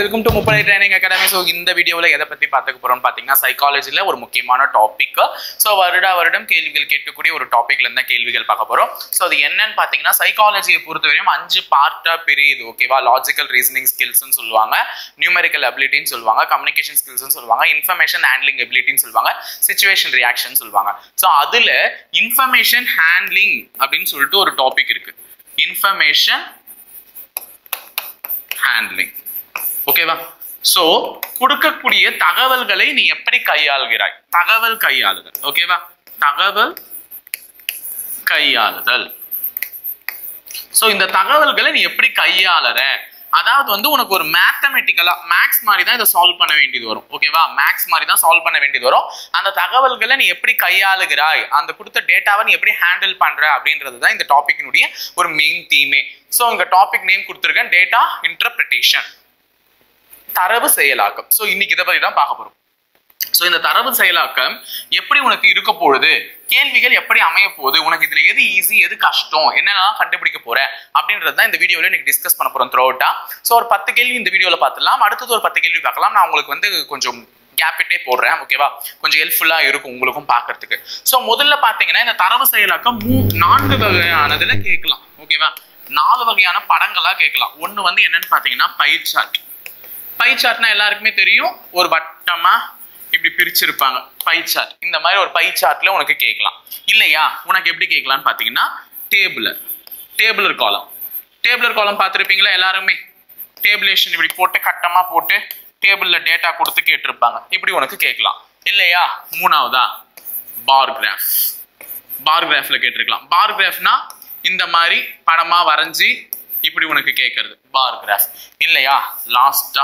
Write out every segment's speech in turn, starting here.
welcome to முப்படை training academy so இந்த வீடியோவில் எதை பற்றி பார்த்துக்க போகிறோம்னு பார்த்தீங்கன்னா சைக்காலஜியில் ஒரு முக்கியமான டாபிக் ஸோ வருடா வருடம் கேள்விகள் கேட்கக்கூடிய ஒரு டாப்பிக்ல இருந்தால் கேள்விகள் பார்க்க போகிறோம் ஸோ அது என்னன்னு பார்த்தீங்கன்னா சைக்காலஜியை பொறுத்தவரையும் அஞ்சு பார்ட்டாக பிரியுது ஓகேவா லாஜிக்கல் ரீசனிங் ஸ்கில்ஸ்னு சொல்லுவாங்க நியூமெரிக்கல் அபிலிட்டின்னு சொல்லுவாங்க கம்யூனிகேஷன் ஸ்கில்ஸ்னு சொல்லுவாங்க இன்ஃபர்மேஷன் ஹேண்ட்லிங் எபிலிட்டின்னு சொல்லுவாங்க சுச்சுவேஷன் ரியாக்ஷன் சொல்லுவாங்க ஸோ அதில் இன்ஃபர்மேஷன் ஹேண்ட்லிங் அப்படின்னு சொல்லிட்டு ஒரு டாபிக் இருக்கு இன்ஃபர்மேஷன் ஹேண்ட்லிங் ஓகேவா சோ கொடுக்கக்கூடிய தகவல்களை நீ எப்படி கையாளுகிறாய் தகவல் கையாளுதல் ஓகேவா தகவல் கையாளுதல் சோ இந்த தகவல்களை நீ எப்படி கையாளுற அதாவது வந்து உனக்கு ஒரு மேத்தமெட்டிக்கலா மேக்ஸ் மாதிரி தான் இதை சால்வ் பண்ண வேண்டியது வரும் ஓகேவா மேக்ஸ் மாதிரி தான் சால்வ் பண்ண வேண்டியது வரும் அந்த தகவல்களை நீ எப்படி கையாளுகிறாய் அந்த கொடுத்த டேட்டாவை நீ எப்படி ஹேண்டில் பண்ற அப்படின்றது தான் இந்த டாபிக்கினுடைய ஒரு மெயின் தீமே ஸோ இங்க டாபிக் நேம் கொடுத்துருக்கேன் டேட்டா இன்டர்பிரிட்டேஷன் தரவு செயலாக்கம் ஸோ இன்னைக்கு இதை பத்தி தான் பார்க்க போறோம் ஸோ இந்த தரவு செயலாக்கம் எப்படி உனக்கு இருக்க போகுது கேள்விகள் எப்படி அமைய போகுது உனக்கு இதுல எது ஈஸி எது கஷ்டம் என்னென்னலாம் கண்டுபிடிக்க போற அப்படின்றது தான் இந்த வீடியோல இன்னைக்கு டிஸ்கஸ் பண்ண போறோம் த்ரூ அவுட்டா ஸோ ஒரு பத்து கேள்வி இந்த வீடியோல பார்த்துலாம் அடுத்தது ஒரு பத்து கேள்வி பார்க்கலாம் நான் உங்களுக்கு வந்து கொஞ்சம் கேப்பிட்டே போடுறேன் ஓகேவா கொஞ்சம் ஹெல்ப்ஃபுல்லா இருக்கும் உங்களுக்கும் பார்க்கறதுக்கு ஸோ முதல்ல பார்த்தீங்கன்னா இந்த தரவு செயலாக்கம் மூ நான்கு வகையானதுல கேட்கலாம் ஓகேவா நாலு வகையான படங்களா கேட்கலாம் ஒன்று வந்து என்னன்னு பார்த்தீங்கன்னா பை சார்ட் பை சார்ட்னா எல்லாருக்குமே தெரியும் ஒரு வட்டமா இப்படி பிரிச்சிருப்பாங்க பை சார்ட் இந்த மாதிரி ஒரு பை சார்ட்ல உனக்கு கேட்கலாம் இல்லையா உனக்கு எப்படி கேட்கலாம்னு பார்த்தீங்கன்னா டேபிளர் டேபிளர் காலம் டேபிளர் காலம் பார்த்துருப்பீங்களா எல்லாருமே டேபிளேஷன் இப்படி போட்டு கட்டமா போட்டு டேபிள்ல டேட்டா கொடுத்து கேட்டிருப்பாங்க இப்படி உனக்கு கேட்கலாம் இல்லையா மூணாவதா பார் கிராஃப் பார் கிராஃப்ல கேட்டிருக்கலாம் பார் கிராஃப்னா இந்த மாதிரி படமா வரைஞ்சி இப்படி உனக்கு கேட்கறது பார் கிராஃப் இல்லையா லாஸ்டா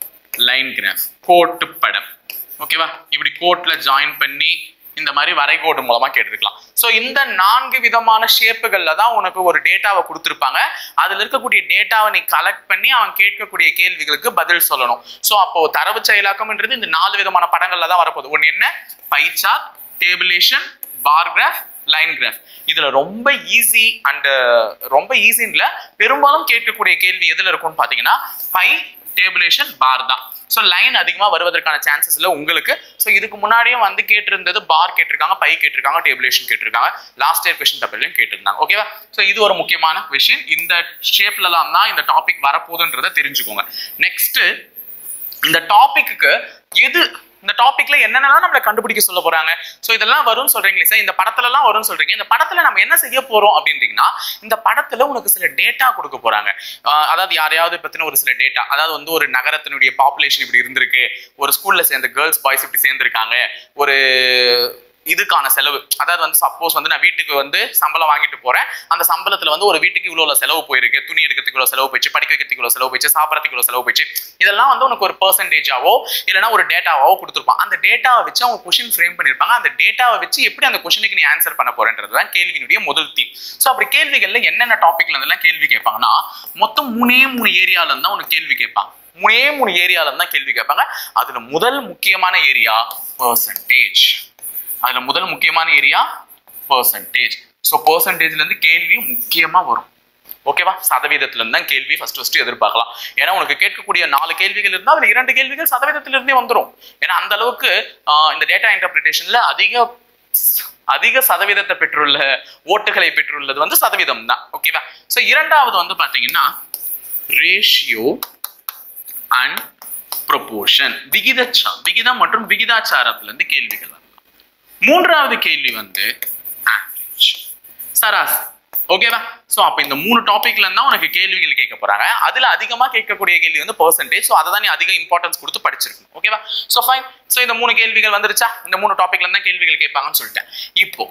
லைன் கிராஃப் கோட்டு படம் ஓகேவா இப்படி கோட்ல ஜாயின் பண்ணி இந்த மாதிரி வரைகோடு மூலமா கேட்டிருக்கலாம் ஸோ இந்த நான்கு விதமான ஷேப்புகள்ல தான் உனக்கு ஒரு டேட்டாவை கொடுத்துருப்பாங்க அதுல இருக்கக்கூடிய டேட்டாவை நீ கலெக்ட் பண்ணி அவன் கேட்கக்கூடிய கேள்விகளுக்கு பதில் சொல்லணும் ஸோ அப்போ தரவு செயலாக்கம்ன்றது இந்த நாலு விதமான படங்கள்ல தான் வரப்போகுது ஒன்று என்ன pie chart tabulation bar graph line graph இதுல ரொம்ப ஈஸி அண்ட் ரொம்ப ஈஸின்ல பெரும்பாலும் கேட்கக்கூடிய கேள்வி எதுல இருக்கும்னு பாத்தீங்கன்னா பை டேபிளேஷன் பார் தான் ஸோ லைன் அதிகமாக வருவதற்கான சான்சஸ் இல்லை உங்களுக்கு ஸோ இதுக்கு முன்னாடியும் வந்து கேட்டிருந்தது பார் கேட்டிருக்காங்க பை கேட்டிருக்காங்க டேபிளேஷன் கேட்டிருக்காங்க லாஸ்ட் இயர் கொஸ்டின் பேப்பர்லையும் கேட்டிருந்தாங்க ஓகேவா ஸோ இது ஒரு முக்கியமான விஷயம் இந்த ஷேப்லலாம் தான் இந்த டாபிக் வரப்போகுதுன்றதை தெரிஞ்சுக்கோங்க நெக்ஸ்ட் இந்த டாபிக்கு எது இந்த டாபிக்ல என்னென்னலாம் நம்மளை கண்டுபிடிக்க சொல்ல போறாங்க சோ இதெல்லாம் வரும்னு சொல்றீங்களே சார் இந்த படத்துல எல்லாம் வரும்னு சொல்றீங்க இந்த படத்துல நம்ம என்ன செய்ய போறோம் அப்படின்றீங்கன்னா இந்த படத்துல உனக்கு சில டேட்டா கொடுக்க போறாங்க ஆஹ் அதாவது யாரையாவது பத்தின ஒரு சில டேட்டா அதாவது வந்து ஒரு நகரத்தினுடைய பாப்புலேஷன் இப்படி இருந்திருக்கு ஒரு ஸ்கூல்ல சேர்ந்த கேர்ள்ஸ் பாய்ஸ் இப்படி சேர்ந்திருக்காங்க ஒரு இதுக்கான செலவு அதாவது வந்து சப்போஸ் வந்து நான் வீட்டுக்கு வந்து சம்பளம் வாங்கிட்டு போறேன் அந்த சம்பளத்துல வந்து ஒரு வீட்டுக்கு இவ்வளவு செலவு போயிருக்கு துணி எடுக்கிறதுக்கு இவ்வளவு செலவு போயிடுச்சு படிக்க வைக்கிறதுக்கு இவ்வளவு செலவு போயிடுச்சு சாப்பிடறதுக்கு இவ்வளவு செலவு போயிடுச்சு இதெல்லாம் வந்து உனக்கு ஒரு பெர்சன்டேஜாவோ இல்லைன்னா ஒரு டேட்டாவோ கொடுத்துருப்பான் அந்த டேட்டாவை வச்சு அவங்க கொஷின் ஃப்ரேம் பண்ணிருப்பாங்க அந்த டேட்டாவை வச்சு எப்படி அந்த கொஷனுக்கு நீ ஆன்சர் பண்ண போறேன்றது தான் கேள்வியினுடைய முதல் தீம் ஸோ அப்படி கேள்விகள்ல என்னென்ன டாபிக்ல இருந்தெல்லாம் கேள்வி கேட்பாங்கன்னா மொத்தம் மூணே மூணு ஏரியால இருந்தா உனக்கு கேள்வி கேட்பாங்க மூணே மூணு ஏரியால இருந்தா கேள்வி கேட்பாங்க அதுல முதல் முக்கியமான ஏரியா பெர்சன்டேஜ் அதுல முதல் முக்கியமான ஏரியா பெர்சன்டேஜ் ஸோ பெர்சன்டேஜ்ல இருந்து கேள்வி முக்கியமா வரும் ஓகேவா சதவீதத்துல இருந்து தான் கேள்வி ஃபர்ஸ்ட் ஃபர்ஸ்ட் எதிர்பார்க்கலாம் ஏன்னா உனக்கு கேட்கக்கூடிய நாலு கேள்விகள் இருந்தால் அதுல இரண்டு கேள்விகள் சதவீதத்துல இருந்தே வந்துடும் ஏன்னா அந்த அளவுக்கு ஆஹ், இந்த டேட்டா இன்டர்பிரிட்டேஷன்ல அதிக அதிக சதவீதத்தை பெற்றுள்ள ஓட்டுகளை பெற்றுள்ளது வந்து சதவீதம் தான் ஓகேவா ஸோ இரண்டாவது வந்து பாத்தீங்கன்னா ரேஷியோ அண்ட் ப்ரொபோர்ஷன் விகிதச்சா விகிதம் மற்றும் விகிதாச்சாரத்துல இருந்து கேள்விகள் வரலாம் மூன்றாவது கேள்வி வந்து ஆவரேஜ் சராசரி ஓகேவா சோ அப்ப இந்த மூணு டாபிக்ல இருந்தா உனக்கு கேள்விகள் கேட்க போறாங்க அதுல அதிகமா கேட்கக்கூடிய கேள்வி வந்து பெர்சன்டேஜ் சோ அதை தான் நீ அதிக இம்பார்ட்டன்ஸ் கொடுத்து படிச்சிருக்கணும் ஓகேவா சோ ஃபைன் சோ இந்த மூணு கேள்விகள் வந்துருச்சா இந்த மூணு டாபிக்ல இருந்தா கேள்விகள் கேட்பாங்கன்னு சொல்லிட்டேன் இப்போ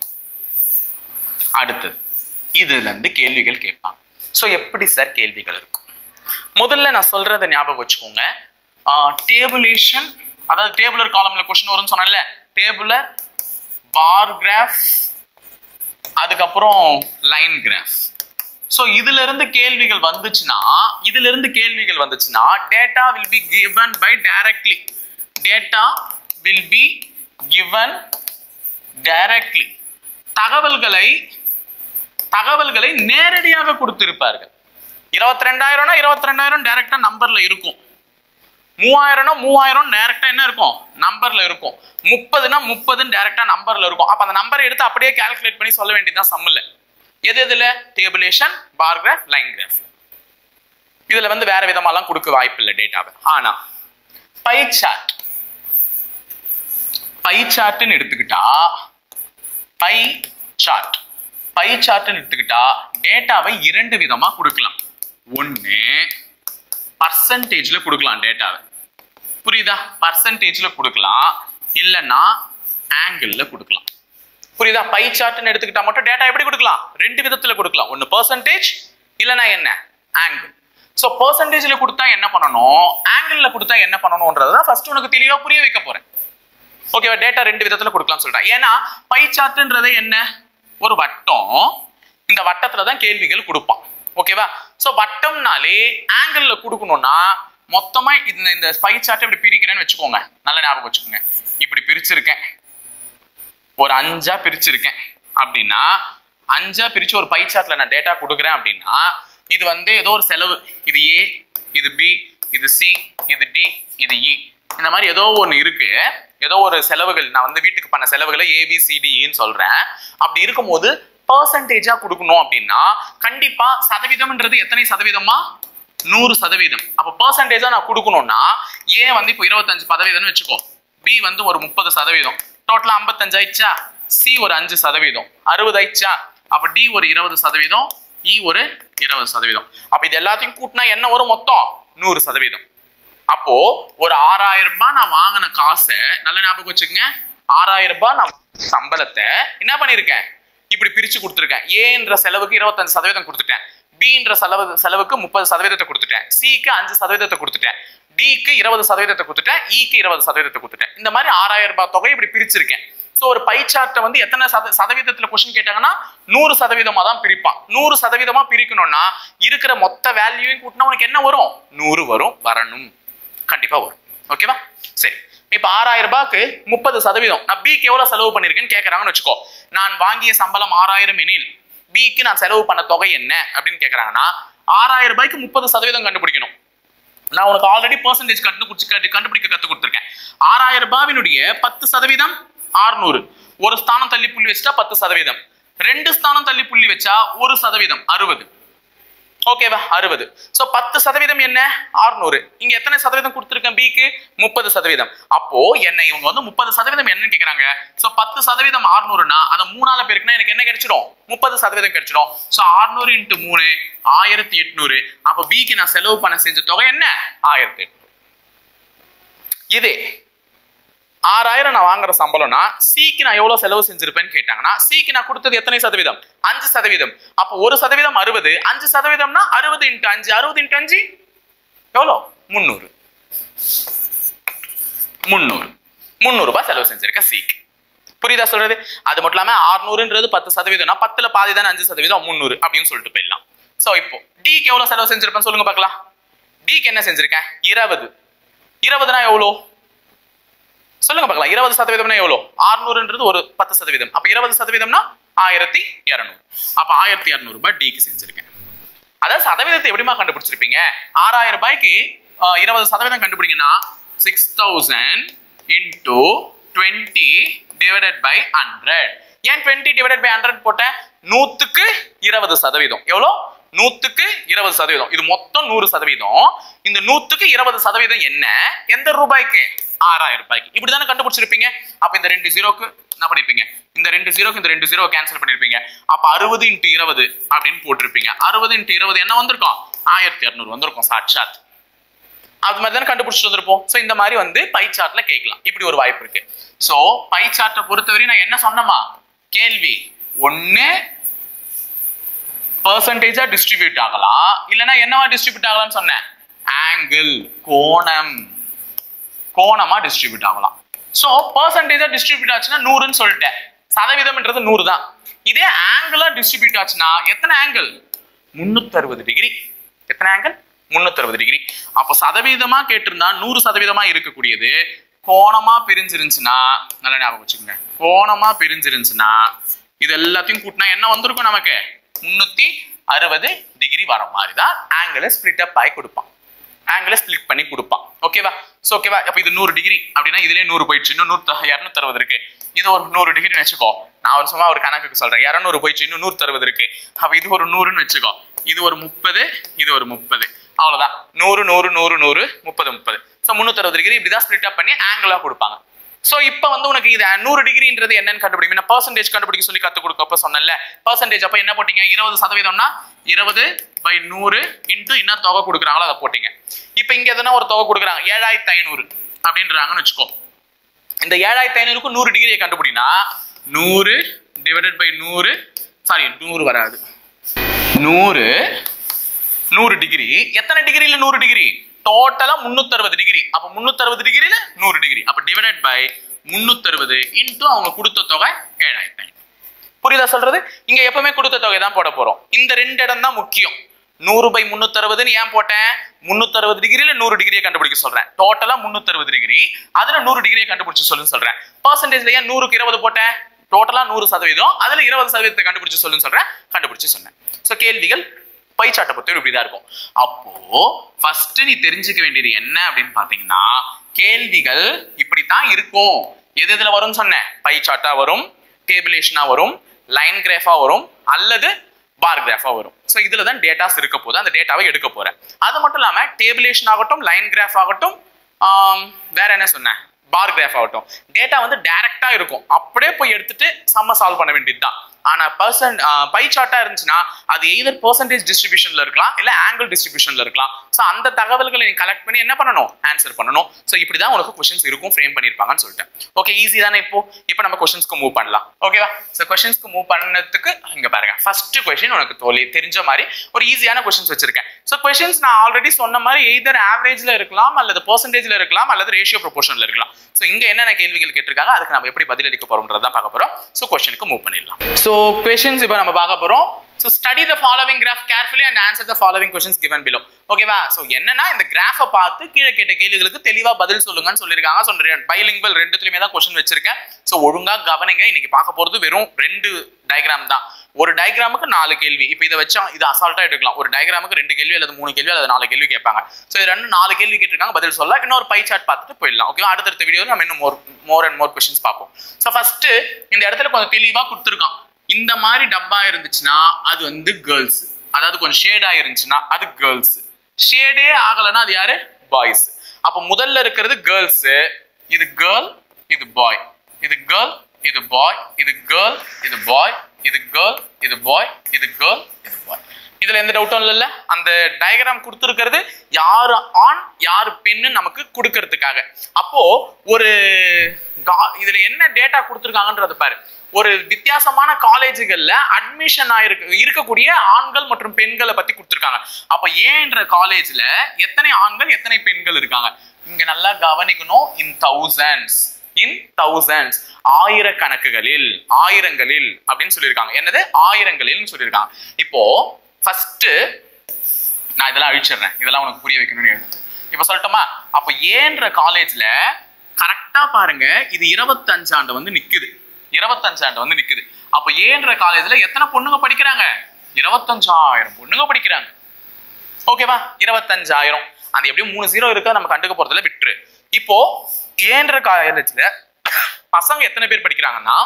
அடுத்தது இதுல இருந்து கேள்விகள் கேட்பாங்க சோ எப்படி சார் கேள்விகள் இருக்கும் முதல்ல நான் சொல்றதை ஞாபகம் வச்சுக்கோங்க டேபுலேஷன் அதாவது டேபுலர் காலம்ல கொஸ்டின் வரும்னு சொன்னேன்ல டேபுலர் பார் கிராஃப் அதுக்கப்புறம் லைன் கிராஃப் ஸோ இதுல இருந்து கேள்விகள் வந்துச்சுன்னா இதுல இருந்து கேள்விகள் வந்துச்சுன்னா data will be given by directly data will be given directly தகவல்களை தகவல்களை நேரடியாக கொடுத்திருப்பார்கள் இருபத்தி ரெண்டாயிரம்னா இருபத்தி ரெண்டாயிரம் டைரக்டா நம்பர்ல இருக்கும் மூவாயிரம்னா மூவாயிரம் டைரக்டா என்ன இருக்கும் நம்பர்ல இருக்கும் முப்பதுனா முப்பதுன்னு டைரக்டா நம்பர்ல இருக்கும் அப்ப அந்த நம்பரை எடுத்து அப்படியே கால்குலேட் பண்ணி சொல்ல வேண்டியதுதான் சம்மில் எது எதுல tabulation bar graph line graph இதுல வந்து வேற விதமாலாம் கொடுக்க வாய்ப்பு இல்லை டேட்டாவை ஆனா பை சார்ட் பை சார்ட்னு எடுத்துக்கிட்டா பை சார்ட் பை சார்ட்னு எடுத்துக்கிட்டா டேட்டாவை இரண்டு விதமா கொடுக்கலாம் ஒண்ணு பர்சன்டேஜ்ல கொடுக்கலாம் டேட்டாவை புரியுதா பர்சன்டேஜ்ல கொடுக்கலாம் இல்லைன்னா ஆங்கிள் கொடுக்கலாம் புரியுதா பை சார்ட்னு எடுத்துக்கிட்டா மட்டும் டேட்டா எப்படி கொடுக்கலாம் ரெண்டு விதத்துல கொடுக்கலாம் ஒன்னு பர்சன்டேஜ் இல்லைன்னா என்ன ஆங்கிள் ஸோ பர்சன்டேஜ்ல கொடுத்தா என்ன பண்ணணும் ஆங்கிள் கொடுத்தா என்ன பண்ணணும்ன்றத ஃபர்ஸ்ட் உனக்கு தெளிவா புரிய வைக்க போறேன் ஓகேவா டேட்டா ரெண்டு விதத்துல கொடுக்கலாம் சொல்றேன் ஏன்னா பை சார்ட்ன்றது என்ன ஒரு வட்டம் இந்த வட்டத்துல தான் கேள்விகள் கொடுப்பான் ஓகேவா சோ வட்டம்னாலே ஆங்கிள் கொடுக்கணும்னா மொத்தமா இந்த இந்த பை சார்ட் இப்படி பிரிக்கிறேன்னு வச்சுக்கோங்க நல்ல ஞாபகம் வச்சுக்கோங்க இப்படி பிரிச்சிருக்கேன் ஒரு அஞ்சா பிரிச்சிருக்கேன் அப்படின்னா அஞ்சா பிரிச்சு ஒரு பை சார்ட்ல நான் டேட்டா கொடுக்குறேன் அப்படின்னா இது வந்து ஏதோ ஒரு செலவு இது ஏ இது பி இது சி இது டி இது இ இந்த மாதிரி ஏதோ ஒன்று இருக்கு ஏதோ ஒரு செலவுகள் நான் வந்து வீட்டுக்கு பண்ண செலவுகளை ஏபிசிடின்னு சொல்றேன் அப்படி இருக்கும்போது பர்சன்டேஜா கொடுக்கணும் அப்படின்னா கண்டிப்பா சதவீதம்ன்றது எத்தனை சதவீதமா நூறு சதவீதம் அப்ப பர்சன்டேஜா நான் கொடுக்கணும்னா ஏ வந்து இப்போ இருபத்தஞ்சு சதவீதம்னு வச்சுக்கோ பி வந்து ஒரு முப்பது சதவீதம் டோட்டலா ஐம்பத்தஞ்சு ஆயிடுச்சா சி ஒரு அஞ்சு சதவீதம் அறுபது ஆயிடுச்சா அப்ப டி ஒரு இருபது சதவீதம் இ ஒரு இருபது சதவீதம் அப்ப இது எல்லாத்தையும் கூட்டினா என்ன வரும் மொத்தம் நூறு சதவீதம் அப்போ ஒரு ஆறாயிரம் ரூபாய் நான் வாங்கின காசை நல்ல ஞாபகம் வச்சுக்கங்க ஆறாயிரம் ரூபாய் நான் சம்பளத்தை என்ன பண்ணிருக்கேன் இப்படி பிரிச்சு கொடுத்துருக்கேன் ஏன்ற செலவுக்கு இருபத்தஞ்சு சதவீதம் கொடுத்துட்டேன் பின்ற செலவு செலவுக்கு முப்பது சதவீதத்தை கொடுத்துட்டேன் சிக்கு அஞ்சு சதவீதத்தை கொடுத்துட்டேன் டிக்கு இருபது சதவீதத்தை கொடுத்துட்டேன் இக்கு இருபது சதவீதத்தை கொடுத்துட்டேன் இந்த மாதிரி ஆறாயிரம் ரூபாய் தொகை இப்படி பிரிச்சிருக்கேன் ஸோ ஒரு பை சார்ட்டை வந்து எத்தனை சத சதவீதத்துல கொஸ்டின் கேட்டாங்கன்னா நூறு சதவீதமா தான் பிரிப்பான் நூறு சதவீதமா பிரிக்கணும்னா இருக்கிற மொத்த வேல்யூவையும் கூட்டினா உனக்கு என்ன வரும் நூறு வரும் வரணும் கண்டிப்பா வரும் ஓகேவா சரி இப்ப ஆறாயிரம் ரூபாய்க்கு முப்பது சதவீதம் நான் பிக்கு எவ்வளவு செலவு பண்ணிருக்கேன்னு கேக்குறாங்கன்னு வச்சுக்கோ நான் வாங்கிய சம்பளம் ஆறாயிரம் எனில் பிக்கு நான் செலவு பண்ண தொகை என்ன அப்படின்னு கேக்குறாங்கன்னா ஆறாயிரம் ரூபாய்க்கு முப்பது சதவீதம் கண்டுபிடிக்கணும் நான் உனக்கு ஆல்ரெடி பர்சன்டேஜ் கண்டுபிடிச்சு கண்டுபிடிக்க கத்து கொடுத்துருக்கேன் ஆறாயிரம் ரூபாவினுடைய பத்து சதவீதம் ஆறுநூறு ஒரு ஸ்தானம் தள்ளி புள்ளி வச்சா பத்து சதவீதம் ரெண்டு ஸ்தானம் தள்ளி புள்ளி வச்சா ஒரு சதவீதம் அறுபது ஓகேவா அறுபது சோ பத்து சதவீதம் என்ன ஆறுநூறு இங்க எத்தனை சதவீதம் கொடுத்துருக்கேன் பிக்கு முப்பது சதவீதம் அப்போ என்ன இவங்க வந்து முப்பது சதவீதம் என்னன்னு கேக்குறாங்க சோ பத்து சதவீதம் ஆறுநூறுனா அதை மூணால பேருக்குன்னா எனக்கு என்ன கிடைச்சிடும் முப்பது சதவீதம் கிடைச்சிடும் சோ ஆறுநூறு இன்ட்டு மூணு ஆயிரத்தி எட்நூறு அப்ப பிக்கு நான் செலவு பண்ண செஞ்ச தொகை என்ன ஆயிரத்தி எட்நூறு இதே ஆறாயிரம் நான் வாங்குற சம்பளம்னா சிக்கு நான் எவ்வளவு செலவு செஞ்சிருப்பேன்னு கேட்டாங்கன்னா சிக்கு நான் கொடுத்தது எத்தனை சதவீதம் அஞ்சு சதவீதம் அப்போ ஒரு சதவீதம் அறுபது அஞ்சு சதவீதம்னா அறுபது இன்ட்டு அஞ்சு அறுபது இன்ட்டு அஞ்சு எவ்வளோ முந்நூறு முந்நூறு முந்நூறு ரூபாய் செலவு செஞ்சிருக்க சிக்கு புரியுதா சொல்றது அது மட்டும் இல்லாம ஆறுநூறுன்றது பத்து சதவீதம்னா பத்துல பாதி தானே அஞ்சு சதவீதம் முந்நூறு அப்படின்னு சொல்லிட்டு போயிடலாம் சோ இப்போ டிக்கு எவ்வளவு செலவு செஞ்சிருப்பேன் சொல்லுங்க பார்க்கலாம் டிக்கு என்ன செஞ்சிருக்கேன் இருபது இருபதுனா எவ்வளோ சொல்லுங்க பார்க்கலாம் இருபது சதவீதம்னா எவ்வளோ ஆறுநூறுன்றது ஒரு பத்து சதவீதம் அப்ப இருபது சதவீதம்னா ஆயிரத்தி இரநூறு அப்ப ஆயிரத்தி இரநூறு ரூபாய் டிக்கு செஞ்சிருக்கேன் அதாவது சதவீதத்தை எப்படிமா கண்டுபிடிச்சிருப்பீங்க ஆறாயிரம் ரூபாய்க்கு ஆஹ், இருபது சதவீதம் கண்டுபிடிங்கன்னா six thousand into twenty divided by hundred ஏன் டுவெண்ட்டி டிவைடட் பை ஹண்ட்ரட் போட்டேன் நூத்துக்கு இருபது சதவீதம் எவ்வளோ நூத்துக்கு இருபது சதவீதம் இது மொத்தம் நூறு சதவீதம் இந்த நூத்துக்கு இருபது சதவீதம் என்ன எந்த ரூபாய்க்கு ஆறாயிரம் ரூபாய்க்கு இப்படிதானே கண்டுபிடிச்சிருப்பீங்க அப்ப இந்த ரெண்டு ஜீரோக்கு என்ன பண்ணிருப்பீங்க இந்த ரெண்டு ஜீரோக்கு இந்த ரெண்டு ஜீரோ கேன்சல் பண்ணிருப்பீங்க அப்ப அறுபது இன்ட்டு இருபது அப்படின்னு போட்டிருப்பீங்க அறுபது இன்ட்டு இருபது என்ன வந்திருக்கும் ஆயிரத்தி இரநூறு வந்திருக்கும் சாட்சாத் அது மாதிரி தானே கண்டுபிடிச்சிட்டு வந்திருப்போம் ஸோ இந்த மாதிரி வந்து பை சார்ட்ல கேட்கலாம் இப்படி ஒரு வாய்ப்பு இருக்கு ஸோ பை சார்ட்டை பொறுத்தவரை நான் என்ன சொன்னமா கேள்வி ஒண்ணு பர்சன்டேஜா டிஸ்ட்ரிபியூட் ஆகலாம் இல்லைன்னா என்னவா டிஸ்ட்ரிபியூட் ஆகலாம்னு சொன்னேன் ஆங்கிள் கோணம் கோணமா டிஸ்ட்ரிபியூட் ஆகலாம் ஸோ பர்சன்டேஜா டிஸ்ட்ரிபியூட் ஆச்சுன்னா நூறுன்னு சொல்லிட்டேன் சதவீதம்ன்றது நூறு தான் இதே ஆங்கிளா டிஸ்ட்ரிபியூட் ஆச்சுன்னா எத்தனை ஆங்கிள் முன்னூத்தி அறுபது டிகிரி எத்தனை ஆங்கிள் முன்னூத்தி அறுபது டிகிரி அப்போ சதவீதமா கேட்டிருந்தா நூறு சதவீதமா இருக்கக்கூடியது கோணமா பிரிஞ்சிருந்துச்சுன்னா நல்லா ஞாபகம் வச்சுக்கோங்க கோணமா பிரிஞ்சிருந்துச்சுன்னா இது எல்லாத்தையும் கூட்டினா என்ன வந்திருக்கும் நமக்கு முன்னூத்தி அறுபது டிகிரி வர மாதிரி தான் ஆங்கிளை ஸ்பிளிட் அப் ஆகி கொடுப்பான் ஆங்கிளை ஸ்பிளிட் பண்ணி கொடுப்பான் ஓகேவா ஸோ ஓகேவா அப்போ இது நூறு டிகிரி அப்படின்னா இதுலயே நூறு போயிடுச்சு இன்னும் நூறு இரநூத்தி அறுபது இருக்கு இது ஒரு நூறு டிகிரின்னு வச்சுக்கோ நான் ஒரு சும்மா ஒரு கணக்குக்கு சொல்றேன் இரநூறு போயிடுச்சு இன்னும் நூற்றி அறுபது இருக்கு அப்போ இது ஒரு நூறுன்னு வச்சுக்கோ இது ஒரு முப்பது இது ஒரு முப்பது அவ்வளவுதான் நூறு நூறு நூறு நூறு முப்பது முப்பது ஸோ முந்நூற்றி அறுபது டிகிரி இப்படிதான் ஸ்பிளிட் அப் பண்ணி ஆங்கிளா கொடுப்பாங்க சோ இப்போ வந்து உனக்கு இது நூறு டிகிரின்றது என்னன்னு கண்டுபிடிக்கும் நான் பர்சன்டேஜ் கண்டுபிடிக்க சொல்லி கத்து கொடுக்கப்ப சொன்னேன்ல பர்சன்டேஜ் அப்ப என்ன போட்டீங்க இருபது சதவீதம்னா இருபது பை நூறு இன்ட்டு என்ன தொகை கொடுக்குறாங்களோ அதை போட்டீங்க இப்போ இங்க எதனா ஒரு தொகை கொடுக்குறாங்க ஏழாயிரத்தி ஐநூறு அப்படின்றாங்கன்னு வச்சுக்கோ இந்த ஏழாயிரத்தி ஐநூறுக்கு நூறு டிகிரியை கண்டுபிடினா நூறு டிவைடட் பை நூறு சாரி நூறு வராது நூறு நூறு டிகிரி எத்தனை டிகிரியில நூறு டிகிரி டோட்டலா முன்னூத்தி அறுபது டிகிரி அப்ப முன்னூத்தி அறுபது டிகிரியில நூறு டிகிரி அப்ப டிவைடட் பை முன்னூத்தி அறுபது இன்டூ அவங்க கொடுத்த தொகை ஏழாயிரத்தி ஐநூறு புரியுதா சொல்றது இங்க எப்பவுமே கொடுத்த தொகை தான் போட போறோம் இந்த ரெண்டு இடம் தான் முக்கியம் நூறு பை முன்னூத்தி அறுபதுன்னு ஏன் போட்டேன் முன்னூத்தி அறுபது டிகிரியில நூறு டிகிரியை கண்டுபிடிக்க சொல்றேன் டோட்டலா முன்னூத்தி அறுபது டிகிரி அதுல நூறு டிகிரியை கண்டுபிடிச்சு சொல்லுன்னு சொல்றேன் பர்சன்டேஜ்ல ஏன் நூறுக்கு இருபது போட்டேன் டோட்டலா நூறு சதவீதம் அதுல இருபது சதவீதத்தை கண்டுபிடிச்சு சொல்லுன்னு சொல்றேன் கண்டுபிடிச்சு சொன்னேன் சோ கேள்விகள் பை சாட்டை பொறுத்தவரை இப்படிதான் இருக்கும் அப்போ ஃபர்ஸ்ட் நீ தெரிஞ்சுக்க வேண்டியது என்ன அப்படின்னு பாத்தீங்கன்னா கேள்விகள் இப்படித்தான் இருக்கும் எது எதுல வரும்னு சொன்னேன் பை சார்ட்டா வரும் டேபிளேஷனா வரும் லைன் கிராஃபா வரும் அல்லது பார் கிராஃபா வரும் ஸோ இதுல தான் டேட்டாஸ் இருக்க போது அந்த டேட்டாவை எடுக்க போறேன் அது மட்டும் இல்லாம டேபிளேஷன் ஆகட்டும் லைன் கிராஃப் ஆகட்டும் ஆம், வேற என்ன சொன்னேன் பார் கிராஃப் ஆகட்டும் டேட்டா வந்து டைரக்டா இருக்கும் அப்படியே போய் எடுத்துட்டு சம்ம சால்வ் பண்ண வேண்டியது தான் ஆனா பர்சன்ட் பை சார்ட்டா இருந்துச்சுன்னா அது எய்தர் பர்சன்டேஜ் டிஸ்ட்ரிபியூஷன்ல இருக்கலாம் இல்ல ஆங்கிள் டிஸ்ட்ரிபியூஷன்ல இருக்கலாம் ஸோ அந்த தகவல்களை நீ கலெக்ட் பண்ணி என்ன பண்ணணும் ஆன்சர் பண்ணணும் ஸோ இப்படிதான் உனக்கு கொஸ்டின்ஸ் இருக்கும் ஃப்ரேம் பண்ணிருப்பாங்கன்னு சொல்லிட்டேன் ஓகே ஈஸி தானே இப்போ இப்போ நம்ம கொஸ்டின்ஸ்க்கு மூவ் பண்ணலாம் ஓகேவா ஸோ கொஸ்டின்ஸ்க்கு மூவ் பண்ணதுக்கு இங்க பாருங்க ஃபர்ஸ்ட் கொஸ்டின் உனக்கு தோலி தெரிஞ்ச மாதிரி ஒரு ஈஸியான கொஸ்டின்ஸ் வச்சிருக்கேன் ஸோ கொஸ்டின்ஸ் நான் ஆல்ரெடி சொன்ன மாதிரி எய்தர் ஆவரேஜ்ல இருக்கலாம் அல்லது பர்சன்டேஜ்ல இருக்கலாம் அல்லது ரேஷியோ ப்ரொபோஷன்ல இருக்கலாம் ஸோ இங்க என்னென்ன கேள்விகள் கேட்டிருக்காங்க அதுக்கு நம்ம எப்படி பதிலளிக்க போறோம்ன்றதான் பார்க்க போறோம் ஸோ கொஸ்டினுக்கு மூவ் பண்ணிடலாம் ஸோ கொஸ்டின்ஸ் இப்போ நம்ம பார்க்க போறோம் so study the following graph carefully and answer the following questions given below ஓகேவா ஸோ என்னன்னா இந்த கிராஃபை பார்த்து கீழே கேட்ட கேள்விகளுக்கு தெளிவா பதில் சொல்லுங்கன்னு சொல்லியிருக்காங்க ஸோ பைலிங்குவல் ரெண்டுத்துலயுமே தான் கொஸ்டின் வச்சிருக்கேன் ஸோ ஒழுங்கா கவனிங்க இன்னைக்கு பார்க்க போறது வெறும் ரெண்டு டயக்ராம் தான் ஒரு டயக்ராமுக்கு நாலு கேள்வி இப்போ இதை வச்சா இது அசால்ட்டா எடுக்கலாம் ஒரு டயக்ராமுக்கு ரெண்டு கேள்வி அல்லது மூணு கேள்வி அல்லது நாலு கேள்வி கேட்பாங்க ஸோ இது ரெண்டு நாலு கேள்வி கேட்டிருக்காங்க பதில் சொல்ல இன்னொரு பை சார்ட் பார்த்துட்டு போயிடலாம் ஓகேவா அடுத்தடுத்த வீடியோவில் நம்ம இன்னும் more more and more questions பார்ப்போம் ஸோ ஃபர்ஸ்ட் இந்த இடத்துல கொஞ்சம் தெளிவா கொடுத்துருக்கான் இந்த மாதிரி டப்பா இருந்துச்சுன்னா அது வந்து கேர்ள்ஸ் அதாவது கொஞ்சம் ஷேடா இருந்துச்சுன்னா அது கேர்ள்ஸ் ஷேடே ஆகலைன்னா அது யாரு பாய்ஸ் அப்போ முதல்ல இருக்கிறது கேர்ள்ஸ் இது கேர்ள் இது பாய் இது கேர்ள் இது பாய் இது கேர்ள் இது பாய் இது கேர்ள் இது பாய் இது கேர்ள் இது பாய் இதுல எந்த டவுட்டும் இல்லைல்ல அந்த டயக்ராம் கொடுத்துருக்கிறது யாரு ஆண் யாரு பெண்ணு நமக்கு கொடுக்கறதுக்காக அப்போ ஒரு கா- இதுல என்ன டேட்டா கொடுத்துருக்காங்கன்றது பாரு ஒரு வித்தியாசமான காலேஜுகள்ல அட்மிஷன் ஆயிருக்கு இருக்கக்கூடிய ஆண்கள் மற்றும் பெண்களை பத்தி கொடுத்துருக்காங்க அப்ப ஏன்ற காலேஜ்ல எத்தனை ஆண்கள் எத்தனை பெண்கள் இருக்காங்க இங்க நல்லா கவனிக்கணும் இன் தௌசண்ட்ஸ் இன் தௌசண்ட்ஸ் ஆயிரக்கணக்குகளில் ஆயிரங்களில் அப்படின்னு சொல்லியிருக்காங்க என்னது ஆயிரங்களில் சொல்லியிருக்காங்க இப்போ ஃபர்ஸ்ட் நான் இதெல்லாம் அழிச்சிடுறேன் இதெல்லாம் உனக்கு புரிய வைக்கணும்னு எழுதுது இப்போ சொல்லட்டுமா அப்போ ஏன்ற காலேஜ்ல கரெக்டா பாருங்க இது இருபத்தஞ்சாண்டு வந்து நிக்குது இருபத்தஞ்சாண்டு வந்து நிக்குது அப்போ ஏன்ற காலேஜ்ல எத்தனை பொண்ணுங்க படிக்கிறாங்க இருபத்தஞ்சாயிரம் பொண்ணுங்க படிக்கிறாங்க ஓகேவா இருபத்தஞ்சாயிரம் அது எப்படியும் மூணு ஜீரோ இருக்கா நம்ம கண்டுக்க போறதுல விட்டுரு இப்போ ஏன்ற காலேஜ்ல பசங்க எத்தனை பேர் படிக்கிறாங்கன்னா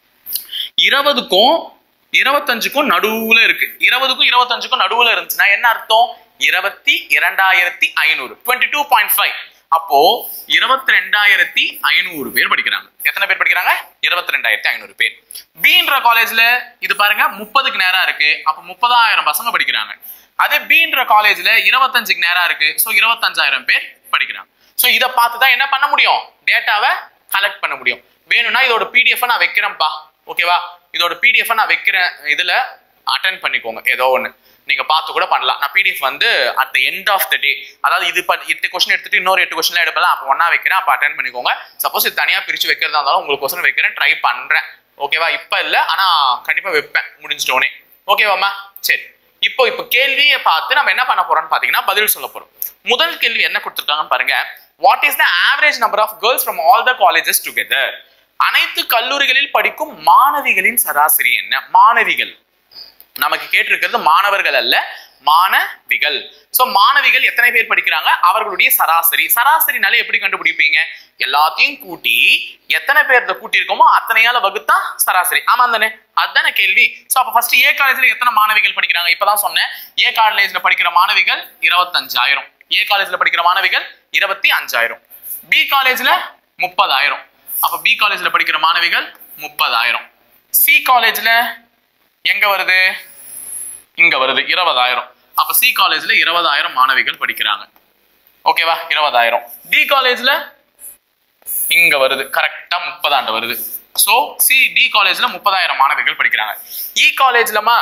இருபதுக்கும் இருபத்தஞ்சுக்கும் நடுவுல இருக்கு இருபதுக்கும் இருபத்தஞ்சுக்கும் நடுவுல இருந்துச்சுன்னா என்ன அர்த்தம் இருபத்தி இரண்டாயிரத்தி ஐநூறு டுவெண்ட்டி டூ பாயிண்ட் ஃபைவ் அப்போ இருபத்தி ரெண்டாயிரத்தி ஐநூறு பேர் படிக்கிறாங்க எத்தனை பேர் படிக்கிறாங்க இருபத்தி ரெண்டாயிரத்தி ஐநூறு பேர் பீன்ற காலேஜ்ல இது பாருங்க முப்பதுக்கு நேரா இருக்கு அப்போ முப்பதாயிரம் பசங்க படிக்கிறாங்க அதே பீன்ற காலேஜ்ல இருபத்தஞ்சுக்கு நேரா இருக்கு ஸோ இருபத்தஞ்சாயிரம் பேர் படிக்கிறாங்க ஸோ இதை பார்த்து தான் என்ன பண்ண முடியும் டேட்டாவை கலெக்ட் பண்ண முடியும் வேணும்னா இதோட பிடிஎஃப் நான் வைக்கிறேன்ப்பா ஓகேவா இதோட பிடிஎஃப் நான் வைக்கிறேன் இதுல அட்டன் பண்ணிக்கோங்க ஏதோ ஒன்று நீங்க பார்த்து கூட பண்ணலாம் நான் பிடிஎஃப் வந்து at the end of the day அதாவது இது ப- எட்டு கொஸ்டின் எடுத்துட்டு இன்னொரு எட்டு கொஸ்டின்லாம் எடுப்பலாம் அப்போ ஒண்ணா வைக்கிறேன் அப்போ அட்டன் பண்ணிக்கோங்க சப்போஸ் இது தனியா பிரிச்சு வைக்கிறதா இருந்தாலும் உங்களுக்கு கொஸ்டின் வைக்கிறேன் ட்ரை பண்றேன் ஓகேவா இப்ப இல்ல ஆனா கண்டிப்பா வைப்பேன் முடிஞ்சிட்டோனே ஓகேவாம்மா சரி இப்போ இப்போ கேள்வியை பார்த்து நம்ம என்ன பண்ண போறோம்னு பாத்தீங்கன்னா பதில் சொல்ல போறோம் முதல் கேள்வி என்ன கொடுத்துருக்காங்கன்னு பாருங்க what is the average number of girls from all the colleges together அனைத்து கல்லூரிகளில் படிக்கும் மாணவிகளின் சராசரி என்ன மாணவிகள் நமக்கு கேட்டிருக்கிறது மாணவர்கள் அல்ல மாணவிகள் சோ மாணவிகள் எத்தனை பேர் படிக்கிறாங்க அவர்களுடைய சராசரி சராசரினால எப்படி கண்டுபிடிப்பீங்க எல்லாத்தையும் கூட்டி எத்தனை பேர் கூட்டி இருக்கோமோ அத்தனையால வகுத்தா சராசரி ஆமா தானே அதுதானே கேள்வி சோ அப்ப ஃபர்ஸ்ட் ஏ காலேஜ்ல எத்தனை மாணவிகள் படிக்கிறாங்க இப்பதான் சொன்னேன் ஏ காலேஜ்ல படிக்கிற மாணவிகள் இருபத்தஞ்சாயிரம் ஏ காலேஜ்ல படிக்கிற மாணவிகள் இருபத்தி அஞ்சாயிரம் பி காலேஜ்ல முப்பதாயிரம் அப்ப பி காலேஜ்ல படிக்கிற மாணவிகள் முப்பதாயிரம் சி காலேஜ்ல எங்க வருது இங்க வருது இருபதாயிரம் அப்ப சி காலேஜ்ல இருபதாயிரம் மாணவிகள் படிக்கிறாங்க ஓகேவா இருபதாயிரம் டி காலேஜ்ல இங்க வருது கரெக்டா முப்பதாண்டு வருது சோ சி டி காலேஜ்ல முப்பதாயிரம் மாணவிகள் படிக்கிறாங்க இ காலேஜ்லமா